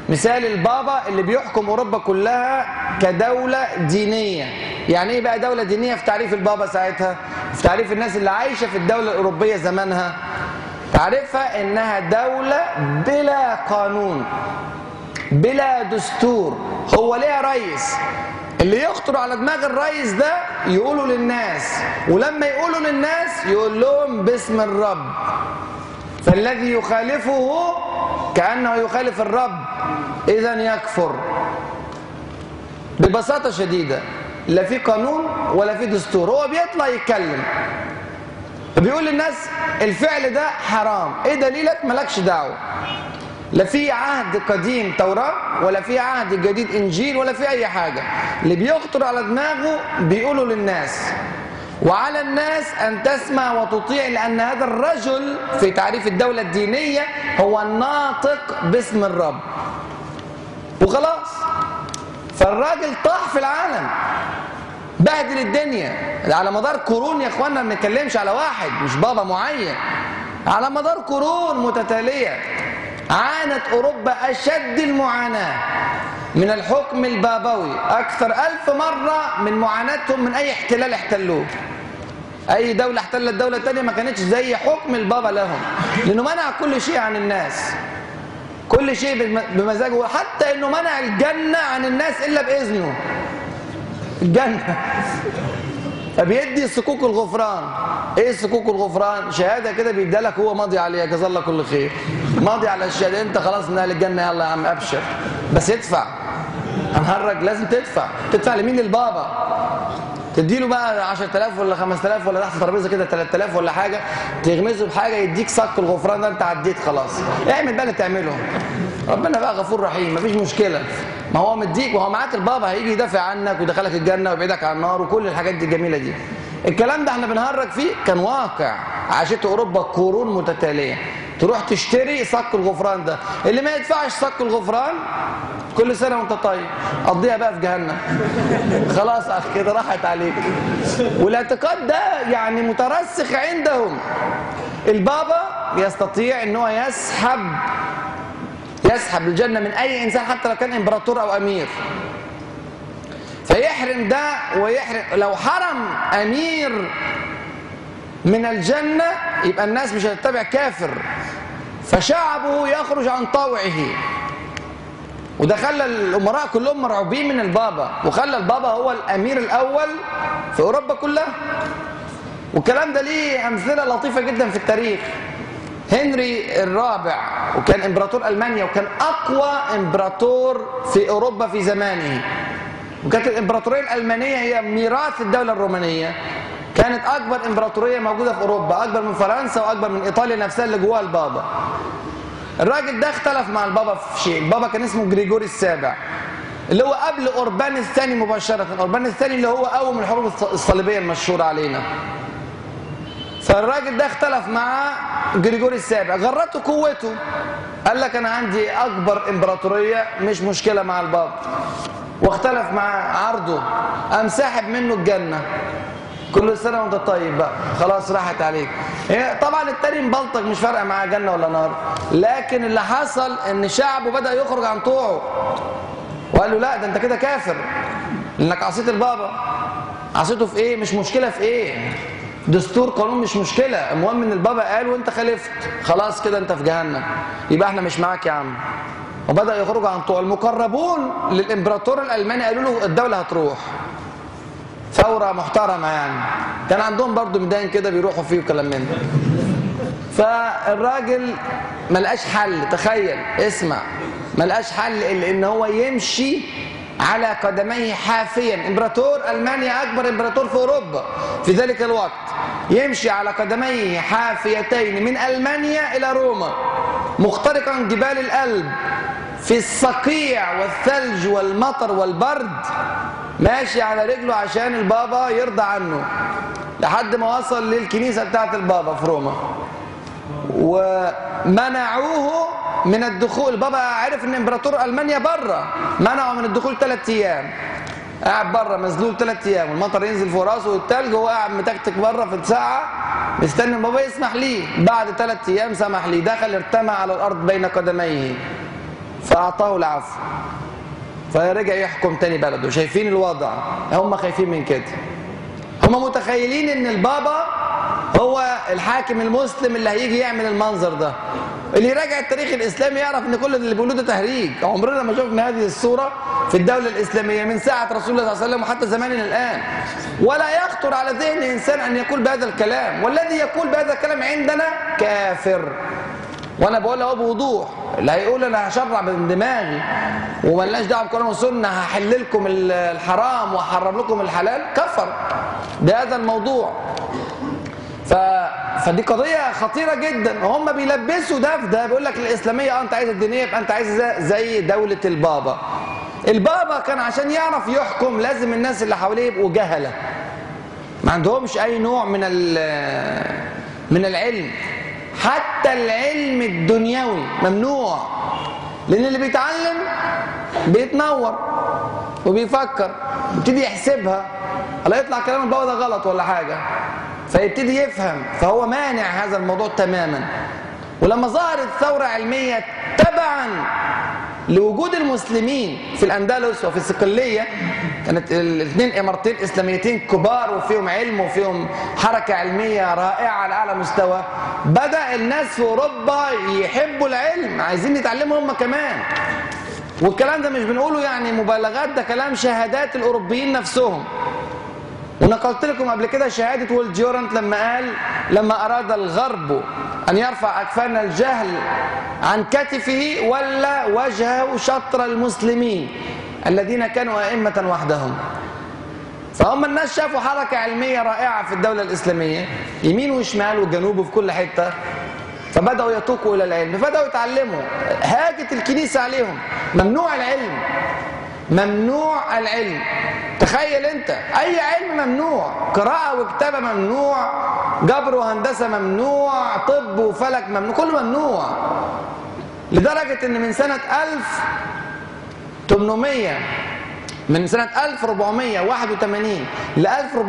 مثال البابا اللي بيحكم اوروبا كلها كدوله دينيه يعني ايه بقى دوله دينيه في تعريف البابا ساعتها في تعريف الناس اللي عايشه في الدوله الاوروبيه زمانها تعرفها انها دوله بلا قانون بلا دستور هو ليها رئيس اللي يخطر على دماغ الرئيس ده يقولوا للناس ولما يقولوا للناس يقول لهم باسم الرب فالذي يخالفه كأنه يخالف الرب إذا يكفر ببساطة شديدة لا في قانون ولا في دستور هو بيطلع يتكلم بيقول للناس الفعل ده حرام ايه دليلك مالكش دعوه لا في عهد قديم توراة ولا في عهد جديد انجيل ولا في اي حاجه اللي بيخطر على دماغه بيقولوا للناس وعلى الناس ان تسمع وتطيع لان هذا الرجل في تعريف الدوله الدينيه هو الناطق باسم الرب وخلاص فالراجل طاح في العالم بهدل الدنيا على مدار قرون يا اخوانا ما بنتكلمش على واحد مش بابا معين على مدار قرون متتاليه عانت اوروبا اشد المعاناه من الحكم البابوي اكثر الف مره من معاناتهم من اي احتلال احتلوه اي دوله احتلت دوله تانية ما كانتش زي حكم البابا لهم لانه منع كل شيء عن الناس كل شيء بمزاجه حتى انه منع الجنه عن الناس الا باذنه الجنة فبيدي صكوك الغفران ايه صكوك الغفران شهادة كده بيديها لك هو ماضي عليها جزا الله كل خير ماضي على الشهادة انت خلاص من اهل الجنة يلا يا عم ابشر بس ادفع هنهرج لازم تدفع تدفع لمين للبابا تديله بقى 10000 ولا 5000 ولا تحت الترابيزه كده 3000 ولا حاجه تغمزه بحاجه يديك صك الغفران ده انت عديت خلاص اعمل بقى اللي تعمله ربنا بقى غفور رحيم مفيش مشكله ما هو مديك وهو معاك البابا هيجي يدافع عنك ويدخلك الجنه ويبعدك عن النار وكل الحاجات دي الجميله دي الكلام ده احنا بنهرج فيه كان واقع عاشته اوروبا قرون متتاليه تروح تشتري صك الغفران ده اللي ما يدفعش صك الغفران كل سنه وانت طيب قضيها بقى في جهنم خلاص كده راحت عليك والاعتقاد ده يعني مترسخ عندهم البابا يستطيع ان هو يسحب يسحب الجنة من أي إنسان حتى لو كان إمبراطور أو أمير فيحرم ده ويحرم لو حرم أمير من الجنة يبقى الناس مش هتتبع كافر فشعبه يخرج عن طوعه وده خلى الأمراء كلهم مرعوبين من البابا وخلى البابا هو الأمير الأول في أوروبا كلها والكلام ده ليه أمثلة لطيفة جدا في التاريخ هنري الرابع وكان امبراطور المانيا وكان اقوى امبراطور في اوروبا في زمانه وكانت الامبراطوريه الالمانيه هي ميراث الدوله الرومانيه كانت اكبر امبراطوريه موجوده في اوروبا اكبر من فرنسا واكبر من ايطاليا نفسها اللي جواها البابا الراجل ده اختلف مع البابا في شيء البابا كان اسمه جريجوري السابع اللي هو قبل اوربان الثاني مباشره اوربان الثاني اللي هو قوم الحروب الصليبيه المشهوره علينا فالراجل ده اختلف مع جريجوري السابع غرته قوته قال لك انا عندي اكبر امبراطوريه مش مشكله مع الباب واختلف مع عرضه قام ساحب منه الجنه كل سنه وانت طيب بقى خلاص راحت عليك طبعا التاني مبلطج مش فارقه معاه جنه ولا نار لكن اللي حصل ان شعبه بدا يخرج عن طوعه وقال له لا ده انت كده كافر لانك عصيت البابا عصيته في ايه مش مشكله في ايه دستور قانون مش مشكلة المهم ان البابا قال وانت خالفت خلاص كده انت في جهنم يبقى احنا مش معاك يا عم وبدأ يخرج عن طوع المقربون للامبراطور الالماني قالوا له الدولة هتروح ثورة محترمة يعني كان عندهم برضو ميدان كده بيروحوا فيه وكلام من ده فالراجل ملقاش حل تخيل اسمع ملقاش حل الا ان هو يمشي على قدميه حافيا امبراطور المانيا اكبر امبراطور في اوروبا في ذلك الوقت يمشي على قدميه حافيتين من المانيا الى روما مخترقا جبال الألب في الصقيع والثلج والمطر والبرد ماشي على رجله عشان البابا يرضى عنه لحد ما وصل للكنيسة بتاعت البابا في روما ومنعوه من الدخول بابا عرف ان امبراطور المانيا بره منعه من الدخول ثلاث ايام قاعد بره مذلول ثلاث ايام المطر ينزل فوق راسه والثلج وهو قاعد متكتك بره في الساعه مستني بابا يسمح ليه بعد ثلاث ايام سمح ليه دخل ارتمى على الارض بين قدميه فأعطاه العفو فرجع يحكم تاني بلده شايفين الوضع هم خايفين من كده هم متخيلين ان البابا هو الحاكم المسلم اللي هيجي يعمل المنظر ده اللي يراجع التاريخ الاسلامي يعرف ان كل اللي بيقولوه ده تهريج عمرنا ما شفنا هذه الصوره في الدوله الاسلاميه من ساعه رسول الله صلى الله عليه وسلم وحتى زماننا الان ولا يخطر على ذهن انسان ان يقول بهذا الكلام والذي يقول بهذا الكلام عندنا كافر وانا بقول اهو بوضوح اللي هيقول انا هشرع من دماغي وملناش دعوه بالقران والسنه هحل لكم الحرام واحرم لكم الحلال كفر بهذا الموضوع ف... فدي قضيه خطيره جدا وهم بيلبسوا ده في ده بيقول لك الاسلاميه اه انت عايز الدينيه يبقى انت عايز زي دوله البابا البابا كان عشان يعرف يحكم لازم الناس اللي حواليه يبقوا جهله ما عندهمش اي نوع من من العلم حتى العلم الدنيوي ممنوع لان اللي بيتعلم بيتنور وبيفكر يبتدي يحسبها لا يطلع كلام البابا ده غلط ولا حاجه فيبتدي يفهم فهو مانع هذا الموضوع تماما ولما ظهرت ثوره علميه تبعا لوجود المسلمين في الأندلس وفي الصقلية كانت الاثنين إمارتين إسلاميتين كبار وفيهم علم وفيهم حركة علمية رائعة على أعلى مستوى بدأ الناس في أوروبا يحبوا العلم عايزين يتعلموا هم كمان والكلام ده مش بنقوله يعني مبالغات ده كلام شهادات الأوروبيين نفسهم ونقلت لكم قبل كده شهادة والجورنت لما قال لما أراد الغرب أن يرفع أكفان الجهل عن كتفه ولا وجهه شطر المسلمين الذين كانوا أئمة وحدهم فهم الناس شافوا حركة علمية رائعة في الدولة الإسلامية يمين وشمال وجنوب وفي كل حتة فبدأوا يتوقوا إلى العلم بدأوا يتعلموا هاجت الكنيسة عليهم ممنوع العلم ممنوع العلم تخيل انت اي علم ممنوع قراءة وكتابة ممنوع جبر وهندسة ممنوع طب وفلك ممنوع كله ممنوع لدرجة ان من سنة 1800 من سنة 1481 ل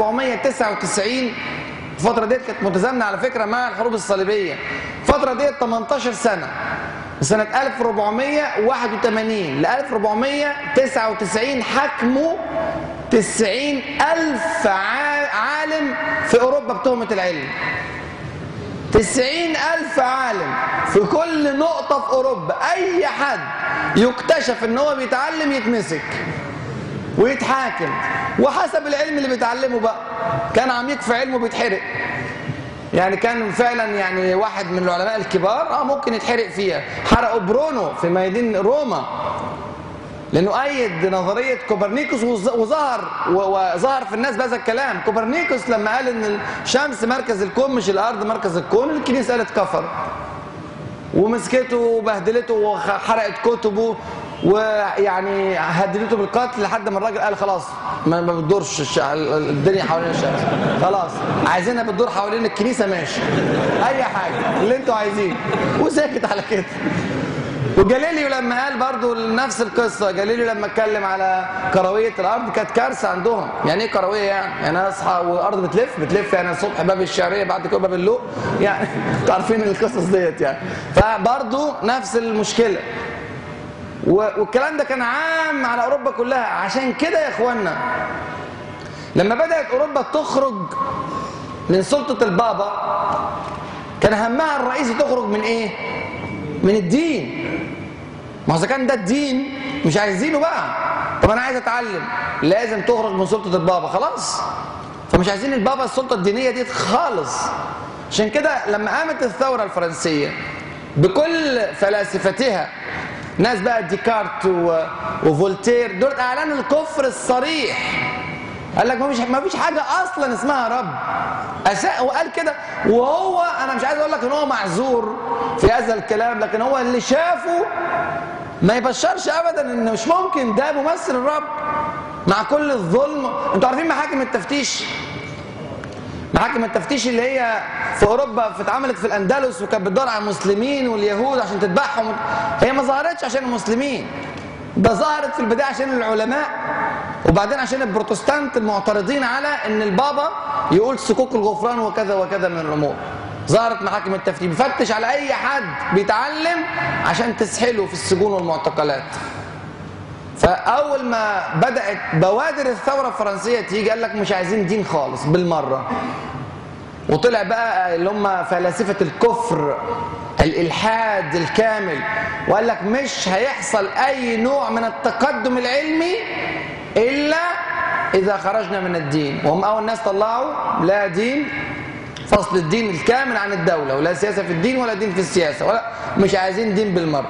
1499 الفترة ديت كانت متزامنة على فكرة مع الحروب الصليبية الفترة ديت 18 سنة من سنة 1481 ل 1499 حكموا 90 ألف عالم في أوروبا بتهمة العلم 90 ألف عالم في كل نقطة في أوروبا أي حد يكتشف إن هو بيتعلم يتمسك ويتحاكم وحسب العلم اللي بيتعلمه بقى كان عميق في علمه بيتحرق يعني كان فعلا يعني واحد من العلماء الكبار اه ممكن يتحرق فيها حرقوا برونو في ميادين روما لانه ايد نظريه كوبرنيكوس وظهر وظهر في الناس بهذا الكلام كوبرنيكوس لما قال ان الشمس مركز الكون مش الارض مركز الكون الكنيسه قالت كفر ومسكته وبهدلته وحرقت كتبه ويعني هددته بالقتل لحد ما الراجل قال خلاص ما بتدورش الدنيا حوالين الشمس خلاص عايزينها بتدور حوالين الكنيسه ماشي اي حاجه اللي انتوا عايزينه وساكت على كده وجاليليو لما قال برضو نفس القصة جاليليو لما اتكلم على كروية الأرض كانت كارثة عندهم يعني إيه كروية يعني؟ يعني أصحى والأرض بتلف بتلف يعني الصبح باب الشعرية بعد كده باب اللوق يعني أنتوا عارفين القصص ديت يعني فبرضو نفس المشكلة والكلام ده كان عام على أوروبا كلها عشان كده يا إخوانا لما بدأت أوروبا تخرج من سلطة البابا كان همها الرئيسي تخرج من إيه؟ من الدين ما اذا كان ده الدين مش عايزينه بقى طب انا عايز اتعلم لازم تخرج من سلطه البابا خلاص فمش عايزين البابا السلطه الدينيه دي خالص عشان كده لما قامت الثوره الفرنسيه بكل فلاسفتها ناس بقى ديكارت وفولتير دول اعلنوا الكفر الصريح قال لك ما فيش ما فيش حاجه اصلا اسمها رب أساء وقال كده وهو انا مش عايز اقول لك ان هو معذور في هذا الكلام لكن هو اللي شافه ما يبشرش ابدا ان مش ممكن ده ممثل الرب مع كل الظلم انتوا عارفين محاكم التفتيش محاكم التفتيش اللي هي في اوروبا اتعملت في الاندلس وكانت بتدور على المسلمين واليهود عشان تذبحهم هي ما ظهرتش عشان المسلمين ده ظهرت في البدايه عشان العلماء وبعدين عشان البروتستانت المعترضين على ان البابا يقول سكوك الغفران وكذا وكذا من الامور ظهرت محاكم التفتيش بيفتش على اي حد بيتعلم عشان تسحله في السجون والمعتقلات فاول ما بدات بوادر الثوره الفرنسيه تيجي قال لك مش عايزين دين خالص بالمره وطلع بقى اللي هم فلاسفه الكفر الالحاد الكامل وقال لك مش هيحصل اي نوع من التقدم العلمي الا اذا خرجنا من الدين وهم اول ناس طلعوا لا دين فصل الدين الكامل عن الدوله ولا سياسه في الدين ولا دين في السياسه ولا مش عايزين دين بالمره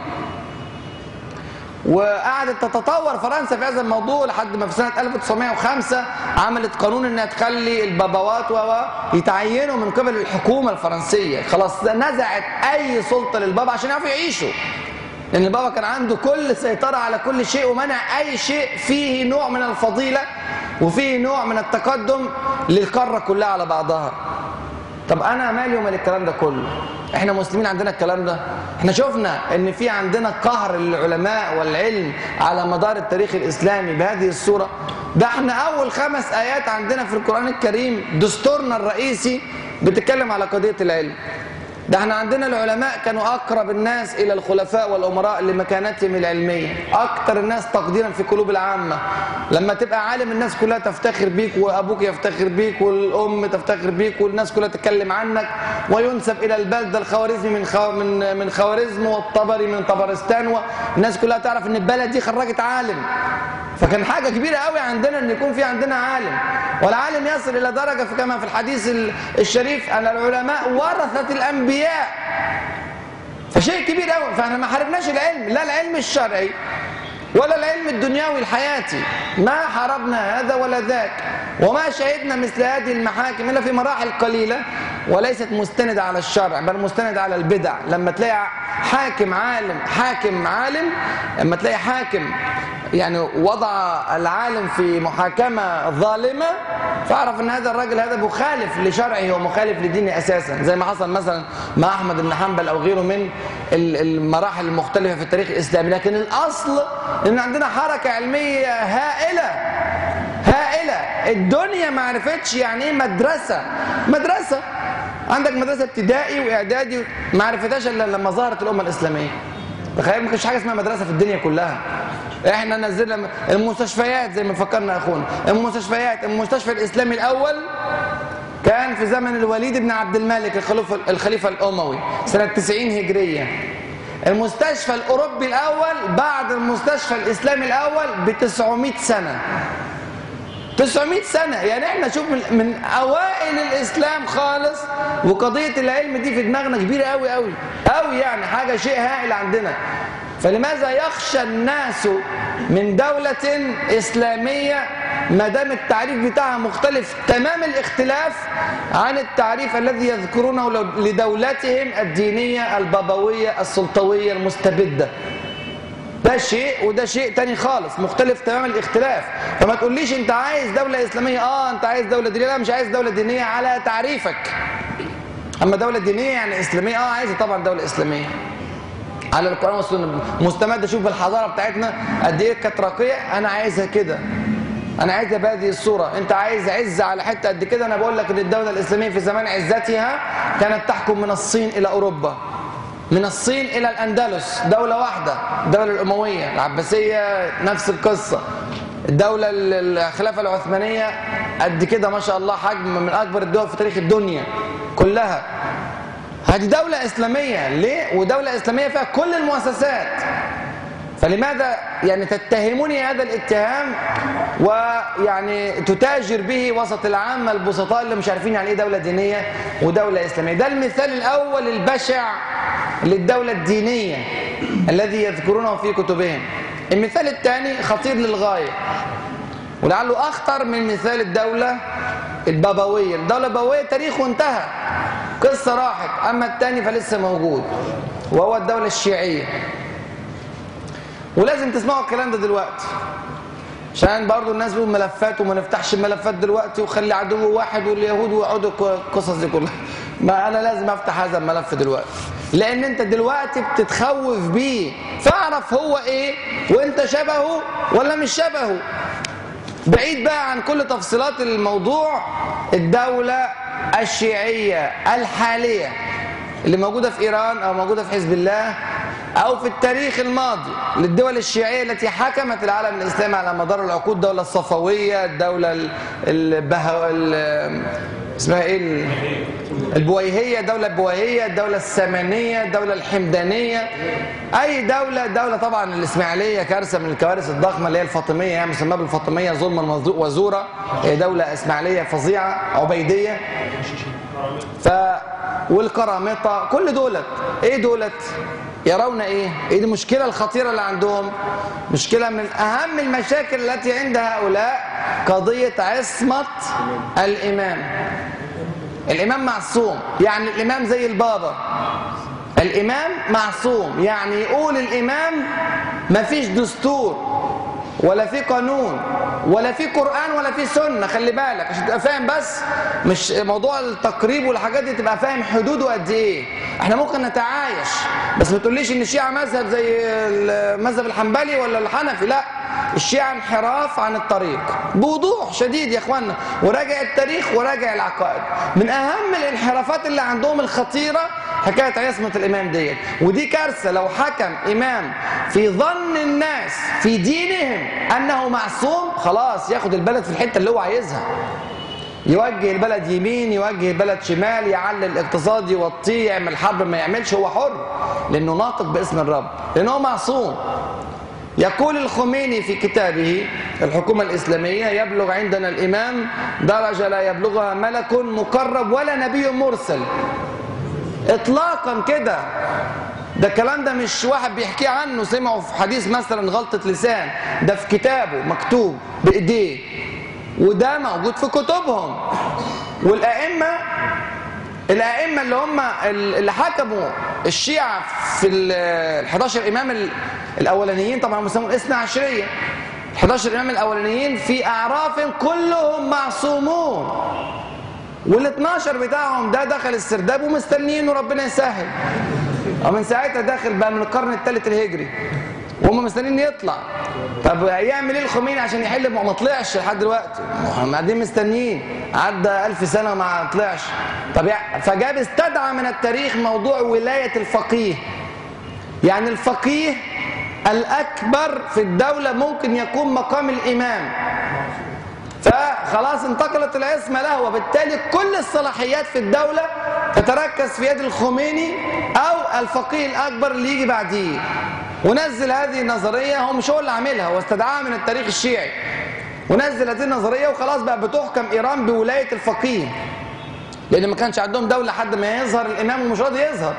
وقعدت تتطور فرنسا في هذا الموضوع لحد ما في سنة 1905 عملت قانون انها تخلي البابوات يتعينوا من قبل الحكومة الفرنسية خلاص نزعت اي سلطة للبابا عشان يعرفوا يعيشوا لان البابا كان عنده كل سيطرة على كل شيء ومنع اي شيء فيه نوع من الفضيلة وفيه نوع من التقدم للقارة كلها على بعضها طب انا مالي ومال الكلام ده كله احنا مسلمين عندنا الكلام ده احنا شفنا ان في عندنا قهر للعلماء والعلم على مدار التاريخ الاسلامي بهذه الصوره ده احنا اول خمس ايات عندنا في القران الكريم دستورنا الرئيسي بتتكلم على قضيه العلم ده احنا عندنا العلماء كانوا اقرب الناس الى الخلفاء والامراء لمكانتهم العلميه اكتر الناس تقديرا في قلوب العامه لما تبقى عالم الناس كلها تفتخر بيك وابوك يفتخر بيك والام تفتخر بيك والناس كلها تتكلم عنك وينسب الى البلده الخوارزمي من خو... من من خوارزم والطبري من طبرستان والناس كلها تعرف ان البلد دي خرجت عالم فكان حاجة كبيرة قوي عندنا ان يكون في عندنا عالم والعالم يصل الى درجة كما في الحديث الشريف ان العلماء ورثة الانبياء فشيء كبير قوي فاحنا ما حاربناش العلم لا العلم الشرعي ولا العلم الدنيوي الحياتي ما حاربنا هذا ولا ذاك وما شهدنا مثل هذه المحاكم الا في مراحل قليله وليست مستندة على الشرع بل مستندة على البدع لما تلاقي حاكم عالم حاكم عالم لما تلاقي حاكم يعني وضع العالم في محاكمة ظالمة فاعرف ان هذا الراجل هذا مخالف لشرعه ومخالف لدينه اساسا زي ما حصل مثلا مع احمد بن حنبل او غيره من المراحل المختلفة في التاريخ الاسلامي لكن الاصل ان عندنا حركة علمية هائلة هائلة الدنيا ما عرفتش يعني ايه مدرسة مدرسة عندك مدرسة ابتدائي واعدادي ما عرفتهاش الا لما ظهرت الامة الاسلامية تخيل ما كانش حاجة اسمها مدرسة في الدنيا كلها احنا نزلنا المستشفيات زي ما فكرنا اخونا المستشفيات المستشفى الاسلامي الاول كان في زمن الوليد بن عبد الملك الخليفه الخليفه الاموي سنه 90 هجريه المستشفى الاوروبي الاول بعد المستشفى الاسلامي الاول ب 900 سنه 900 سنة يعني احنا شوف من, من اوائل الاسلام خالص وقضية العلم دي في دماغنا كبيرة قوي قوي قوي يعني حاجة شيء هائل عندنا فلماذا يخشى الناس من دولة إسلامية ما دام التعريف بتاعها مختلف تمام الاختلاف عن التعريف الذي يذكرونه لدولتهم الدينية البابوية السلطوية المستبدة ده شيء وده شيء تاني خالص مختلف تمام الاختلاف فما تقوليش انت عايز دولة اسلامية اه انت عايز دولة دينية لا مش عايز دولة دينية على تعريفك اما دولة دينية يعني اسلامية اه عايز طبعا دولة اسلامية على القرآن والسنة مستمدة شوف الحضارة بتاعتنا قد ايه كانت راقية انا عايزها كده انا عايزها بهذه الصورة انت عايز عزة على حتة قد كده انا بقول لك ان الدولة الاسلامية في زمان عزتها كانت تحكم من الصين الى اوروبا من الصين إلى الأندلس دولة واحدة الدولة الأموية العباسية نفس القصة الدولة الخلافة العثمانية قد كده ما شاء الله حجم من أكبر الدول في تاريخ الدنيا كلها هذه دولة إسلامية ليه؟ ودولة إسلامية فيها كل المؤسسات فلماذا يعني تتهموني هذا الاتهام ويعني تتاجر به وسط العامة البسطاء اللي مش عارفين يعني ايه دولة دينية ودولة إسلامية ده المثال الأول البشع للدولة الدينية الذي يذكرونه في كتبهم المثال الثاني خطير للغاية ولعله أخطر من مثال الدولة البابوية الدولة البابوية تاريخه انتهى قصة راحت أما الثاني فلسه موجود وهو الدولة الشيعية ولازم تسمعوا الكلام ده دلوقتي عشان برضو الناس بيقول ملفات وما نفتحش الملفات دلوقتي وخلي عدو واحد واليهود ويقعدوا القصص دي كلها ما انا لازم افتح هذا الملف دلوقتي لان انت دلوقتي بتتخوف بيه فاعرف هو ايه وانت شبهه ولا مش شبهه بعيد بقى عن كل تفصيلات الموضوع الدولة الشيعية الحالية اللي موجودة في إيران أو موجودة في حزب الله أو في التاريخ الماضي للدول الشيعية التي حكمت العالم الإسلامي على مدار العقود الدولة الصفوية الدولة البهو اسمها ايه البويهية الدولة البويهية الدولة السامانية الدولة الحمدانية أي دولة دولة طبعا الإسماعيلية كارثة من الكوارث الضخمة اللي هي الفاطمية يعني مسماها بالفاطمية ظلما وزورا هي دولة إسماعيلية فظيعة عبيدية ف والقرامطة كل دولت ايه دولت يرون ايه ايه دي المشكلة الخطيرة اللي عندهم مشكلة من اهم المشاكل التي عند هؤلاء قضية عصمة الامام الامام معصوم يعني الامام زي البابا الامام معصوم يعني يقول الامام مفيش دستور ولا في قانون ولا في قرآن ولا في سنة خلي بالك عشان تبقى فاهم بس مش موضوع التقريب والحاجات دي تبقى فاهم حدوده قد ايه احنا ممكن نتعايش بس ما تقوليش ان الشيعة مذهب زي المذهب الحنبلي ولا الحنفي لا الشيعة انحراف عن الطريق بوضوح شديد يا اخوانا وراجع التاريخ وراجع العقائد من اهم الانحرافات اللي عندهم الخطيرة حكاية عصمة الإمام ديت ودي كارثة لو حكم إمام في ظن الناس في دينهم أنه معصوم خلاص ياخد البلد في الحتة اللي هو عايزها يوجه البلد يمين يوجه البلد شمال يعلي الاقتصاد يوطيه يعمل حرب ما يعملش هو حر لأنه ناطق باسم الرب لأنه معصوم يقول الخميني في كتابه الحكومة الإسلامية يبلغ عندنا الإمام درجة لا يبلغها ملك مقرب ولا نبي مرسل اطلاقا كده ده الكلام ده مش واحد بيحكي عنه سمعه في حديث مثلا غلطة لسان ده في كتابه مكتوب بإيديه وده موجود في كتبهم والأئمة الأئمة اللي هم اللي حكموا الشيعة في ال 11 إمام الأولانيين طبعا هم بيسموا الاثنى عشرية 11 إمام الأولانيين في أعراف كلهم معصومون وال12 بتاعهم ده دخل السرداب ومستنيين وربنا يسهل ومن ساعتها داخل بقى من القرن الثالث الهجري وهم مستنيين يطلع طب هيعمل ايه الخميني عشان يحل ما طلعش لحد دلوقتي هم قاعدين مستنيين عدى ألف سنة وما طلعش طب فجاب استدعى من التاريخ موضوع ولاية الفقيه يعني الفقيه الأكبر في الدولة ممكن يكون مقام الإمام فخلاص انتقلت العصمة له وبالتالي كل الصلاحيات في الدولة تتركز في يد الخميني أو الفقيه الأكبر اللي يجي بعديه ونزل هذه النظرية هو مش هو اللي عاملها هو استدعاها من التاريخ الشيعي ونزل هذه النظرية وخلاص بقى بتحكم إيران بولاية الفقيه لأن ما كانش عندهم دولة حد ما يظهر الإمام ومش راضي يظهر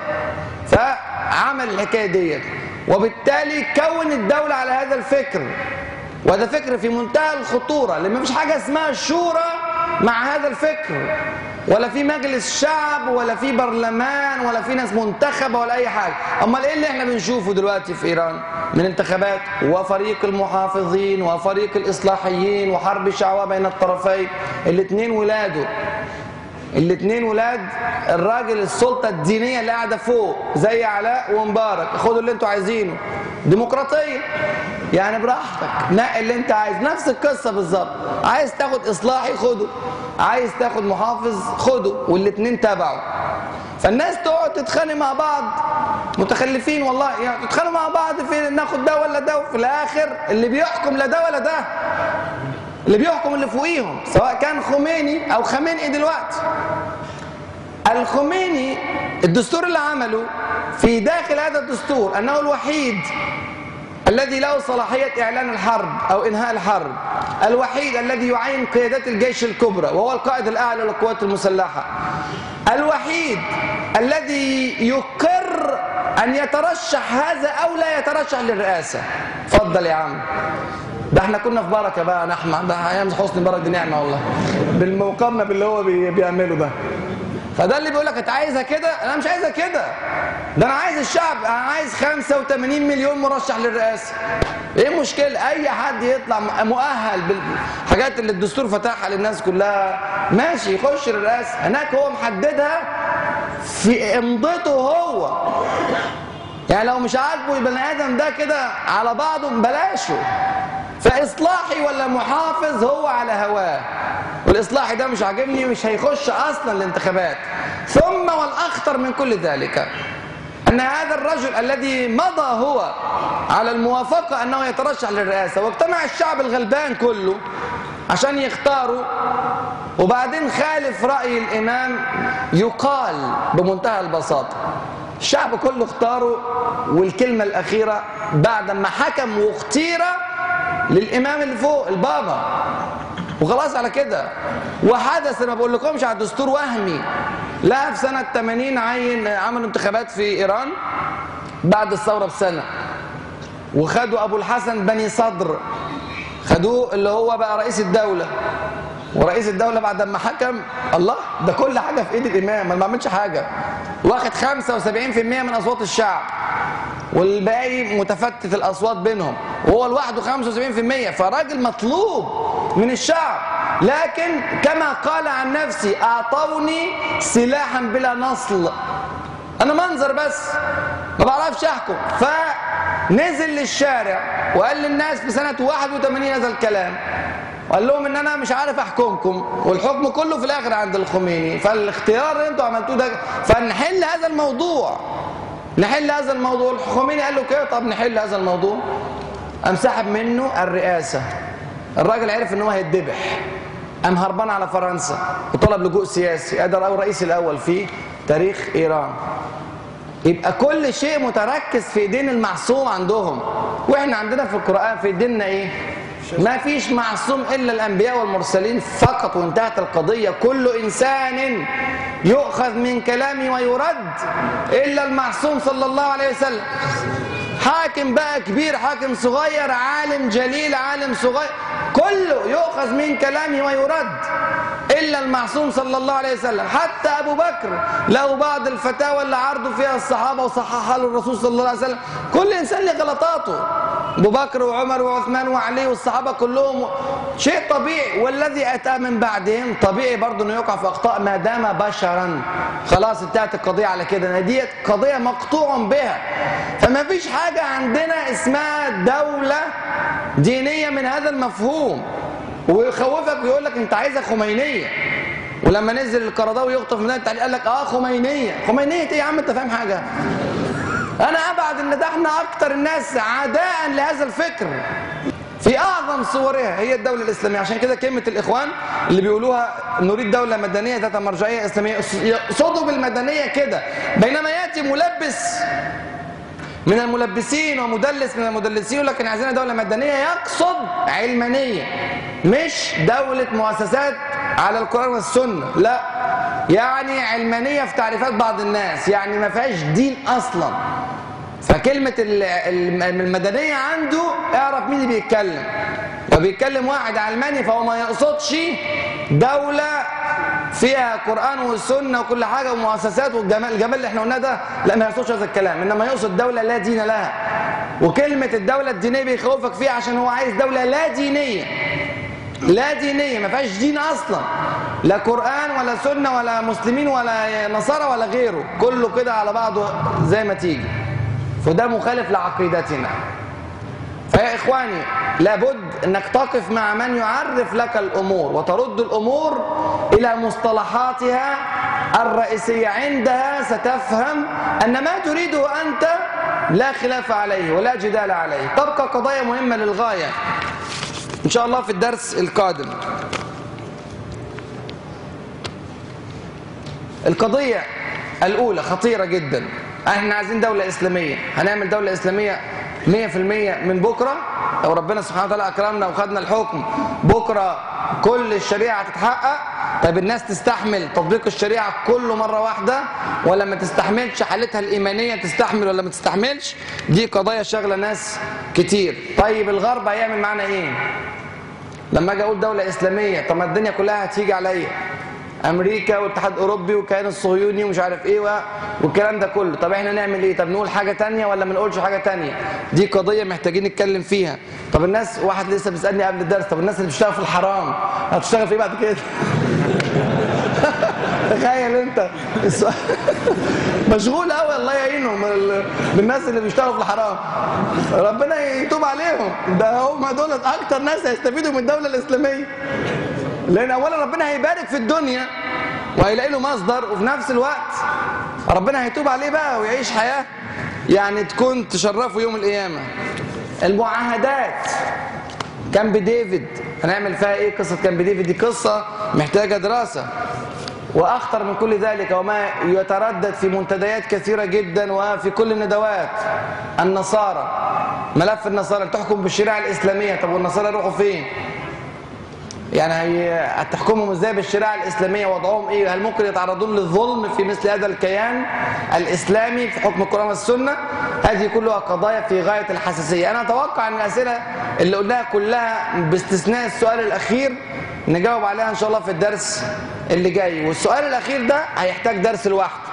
فعمل الحكاية ديت وبالتالي كون الدولة على هذا الفكر وهذا فكر في منتهى الخطورة لأن مفيش حاجة اسمها شورى مع هذا الفكر ولا في مجلس شعب ولا في برلمان ولا في ناس منتخبة ولا أي حاجة أمال إيه اللي إحنا بنشوفه دلوقتي في إيران من انتخابات وفريق المحافظين وفريق الإصلاحيين وحرب شعواء بين الطرفين الاثنين ولاده الاثنين ولاد الراجل السلطة الدينية اللي قاعدة فوق زي علاء ومبارك خدوا اللي انتوا عايزينه ديمقراطية يعني براحتك نقي اللي انت عايز نفس القصة بالظبط عايز تاخد اصلاحي خده عايز تاخد محافظ خده والاثنين تبعه فالناس تقعد تتخانق مع بعض متخلفين والله يعني تتخانقوا مع بعض في ناخد ده ولا ده وفي الاخر اللي بيحكم لا ده ولا ده اللي بيحكم اللي فوقيهم سواء كان خميني او خميني دلوقتي الخميني الدستور اللي عمله في داخل هذا الدستور انه الوحيد الذي له صلاحية إعلان الحرب أو إنهاء الحرب الوحيد الذي يعين قيادات الجيش الكبرى وهو القائد الأعلى للقوات المسلحة الوحيد الذي يقر أن يترشح هذا أو لا يترشح للرئاسة فضل يا عم ده احنا كنا في بركه بقى نحمد ده ايام حسني مبارك دي نعمه والله بالمقارنه باللي هو بيعمله ده فده اللي بيقول لك انت عايزها كده انا مش عايزها كده ده انا عايز الشعب انا عايز 85 مليون مرشح للرئاسه ايه المشكله اي حد يطلع مؤهل بالحاجات اللي الدستور فتحها للناس كلها ماشي يخش الرئاسه هناك هو محددها في امضته هو يعني لو مش عاجبه البني ادم ده كده على بعضه بلاشه فإصلاحي ولا محافظ هو على هواه والاصلاحي ده مش عاجبني مش هيخش اصلا الانتخابات ثم والاخطر من كل ذلك ان هذا الرجل الذي مضى هو على الموافقه انه يترشح للرئاسه واجتمع الشعب الغلبان كله عشان يختاروا وبعدين خالف راي الامام يقال بمنتهى البساطه الشعب كله اختاره والكلمه الاخيره بعد ما حكم واختير للامام اللي فوق البابا وخلاص على كده وحدث ما بقول لكمش على دستور وهمي لا في سنة 80 عين عملوا انتخابات في إيران بعد الثورة بسنة وخدوا أبو الحسن بني صدر خدوه اللي هو بقى رئيس الدولة ورئيس الدولة بعد ما حكم الله ده كل حاجة في ايد الامام ما بعملش حاجة واخد 75% من اصوات الشعب والباقي متفتت الاصوات بينهم وهو لوحده 75% فراجل مطلوب من الشعب لكن كما قال عن نفسي اعطوني سلاحا بلا نصل انا منظر بس ما بعرفش احكم فنزل للشارع وقال للناس في سنة 81 هذا الكلام وقال لهم ان انا مش عارف احكمكم والحكم كله في الاخر عند الخميني فالاختيار اللي انتوا عملتوه ده فنحل هذا الموضوع نحل هذا الموضوع الخميني قال له كده طب نحل هذا الموضوع قام سحب منه الرئاسه الراجل عرف ان هو هيتذبح قام هربان على فرنسا وطلب لجوء سياسي قدر او الرئيس الاول في تاريخ ايران يبقى كل شيء متركز في ايدين المعصوم عندهم واحنا عندنا في القران في ديننا ايه ما فيش معصوم الا الانبياء والمرسلين فقط وانتهت القضيه كل انسان يؤخذ من كلامه ويرد الا المعصوم صلى الله عليه وسلم حاكم بقى كبير حاكم صغير عالم جليل عالم صغير كله يؤخذ من كلامه ويرد إلا المعصوم صلى الله عليه وسلم حتى أبو بكر له بعض الفتاوى اللي عرضوا فيها الصحابة وصححها له الرسول صلى الله عليه وسلم كل إنسان له غلطاته أبو بكر وعمر وعثمان وعلي والصحابة كلهم شيء طبيعي والذي أتى من بعدهم طبيعي برضه أنه يقع في أخطاء ما دام بشرا خلاص انتهت القضية على كده دي قضية مقطوع بها فما فيش حاجة عندنا اسمها دولة دينية من هذا المفهوم ويخوفك ويقول لك انت عايزها خمينيه ولما نزل القرضاوي يخطف من التعليق قال لك اه خمينيه خمينيه ايه يا عم انت فاهم حاجه انا ابعد ان ده احنا اكتر الناس عداء لهذا الفكر في اعظم صورها هي الدوله الاسلاميه عشان كده كلمه الاخوان اللي بيقولوها نريد دوله مدنيه ذات مرجعيه اسلاميه يقصدوا بالمدنيه كده بينما ياتي ملبس من الملبسين ومدلس من المدلسين لكن عايزين دولة مدنية يقصد علمانية مش دولة مؤسسات على القرآن والسنة لا يعني علمانية في تعريفات بعض الناس يعني ما فيهاش دين أصلا فكلمة المدنية عنده اعرف مين اللي بيتكلم وبيتكلم واحد علماني فهو ما يقصدش دولة فيها قرآن والسنة وكل حاجة ومؤسسات والجمال الجمال اللي احنا قلناه ده لا ما يقصدش هذا الكلام انما يقصد دولة لا دين لها وكلمة الدولة الدينية بيخوفك فيها عشان هو عايز دولة لا دينية لا دينية ما فيهاش دين اصلا لا قرآن ولا سنة ولا مسلمين ولا نصارى ولا غيره كله كده على بعضه زي ما تيجي فده مخالف لعقيدتنا فيا إخواني لابد أنك تقف مع من يعرف لك الأمور وترد الأمور إلى مصطلحاتها الرئيسية عندها ستفهم أن ما تريده أنت لا خلاف عليه ولا جدال عليه تبقى قضايا مهمة للغاية إن شاء الله في الدرس القادم القضية الأولى خطيرة جدا احنا عايزين دولة إسلامية هنعمل دولة إسلامية 100% من بكرة لو ربنا سبحانه وتعالى أكرمنا وخدنا الحكم بكرة كل الشريعة هتتحقق طيب الناس تستحمل تطبيق الشريعة كله مرة واحدة ولا ما تستحملش حالتها الإيمانية تستحمل ولا ما تستحملش دي قضايا شغلة ناس كتير طيب الغرب هيعمل معانا إيه لما أجي أقول دولة إسلامية طب ما الدنيا كلها هتيجي عليا امريكا والاتحاد الاوروبي والكيان الصهيوني ومش عارف ايه والكلام ده كله طب احنا نعمل ايه طب نقول حاجه تانية ولا ما نقولش حاجه تانية دي قضيه محتاجين نتكلم فيها طب الناس واحد لسه بيسالني قبل الدرس طب الناس اللي بتشتغل في الحرام هتشتغل في ايه بعد كده تخيل انت السؤال مشغول قوي الله يعينهم بالناس اللي بيشتغلوا في الحرام ربنا يتوب عليهم ده هم دول اكتر ناس هيستفيدوا من الدوله الاسلاميه لان اولا ربنا هيبارك في الدنيا وهيلاقي له مصدر وفي نفس الوقت ربنا هيتوب عليه بقى ويعيش حياه يعني تكون تشرفه يوم القيامه المعاهدات كامب ديفيد هنعمل فيها ايه قصه كامب ديفيد دي قصه محتاجه دراسه واخطر من كل ذلك وما يتردد في منتديات كثيره جدا وفي كل الندوات النصارى ملف النصارى تحكم بالشريعه الاسلاميه طب والنصارى يروحوا فين يعني هي هتحكمهم ازاي بالشريعه الاسلاميه وضعهم ايه هل ممكن يتعرضون للظلم في مثل هذا الكيان الاسلامي في حكم القران والسنه هذه كلها قضايا في غايه الحساسيه انا اتوقع ان الاسئله اللي قلناها كلها باستثناء السؤال الاخير نجاوب عليها ان شاء الله في الدرس اللي جاي والسؤال الاخير ده هيحتاج درس لوحده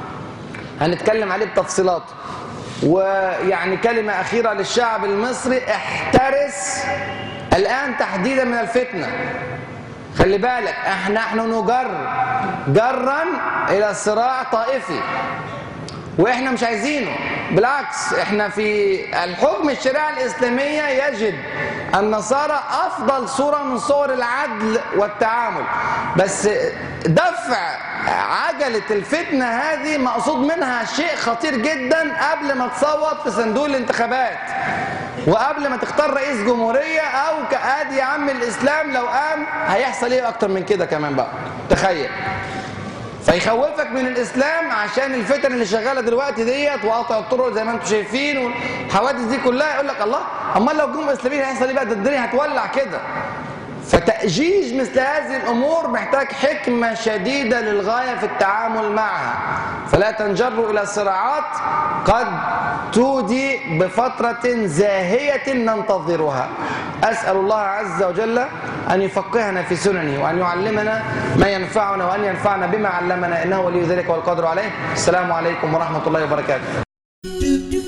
هنتكلم عليه بتفصيلات ويعني كلمه اخيره للشعب المصري احترس الآن تحديدا من الفتنة خلي بالك احنا نحن نجر جرا إلى صراع طائفي واحنا مش عايزينه بالعكس احنا في الحكم الشريعة الإسلامية يجد النصارى أفضل صورة من صور العدل والتعامل بس دفع عجلة الفتنة هذه مقصود منها شيء خطير جدا قبل ما تصوت في صندوق الانتخابات وقبل ما تختار رئيس جمهورية أو كأدي يا عم الإسلام لو قام هيحصل إيه أكتر من كده كمان بقى تخيل فيخوفك من الاسلام عشان الفتن اللي شغاله دلوقتي ديت وقطع الطرق زي ما انتم شايفين والحوادث دي كلها يقول لك الله امال لو جم اسلاميين هيحصل ايه بقى ده الدنيا هتولع كده فتأجيج مثل هذه الأمور محتاج حكمة شديدة للغاية في التعامل معها فلا تنجروا إلى صراعات قد تودي بفترة زاهية ننتظرها أسأل الله عز وجل أن يفقهنا في سننه وأن يعلمنا ما ينفعنا وأن ينفعنا بما علمنا إنه ولي ذلك والقدر عليه السلام عليكم ورحمة الله وبركاته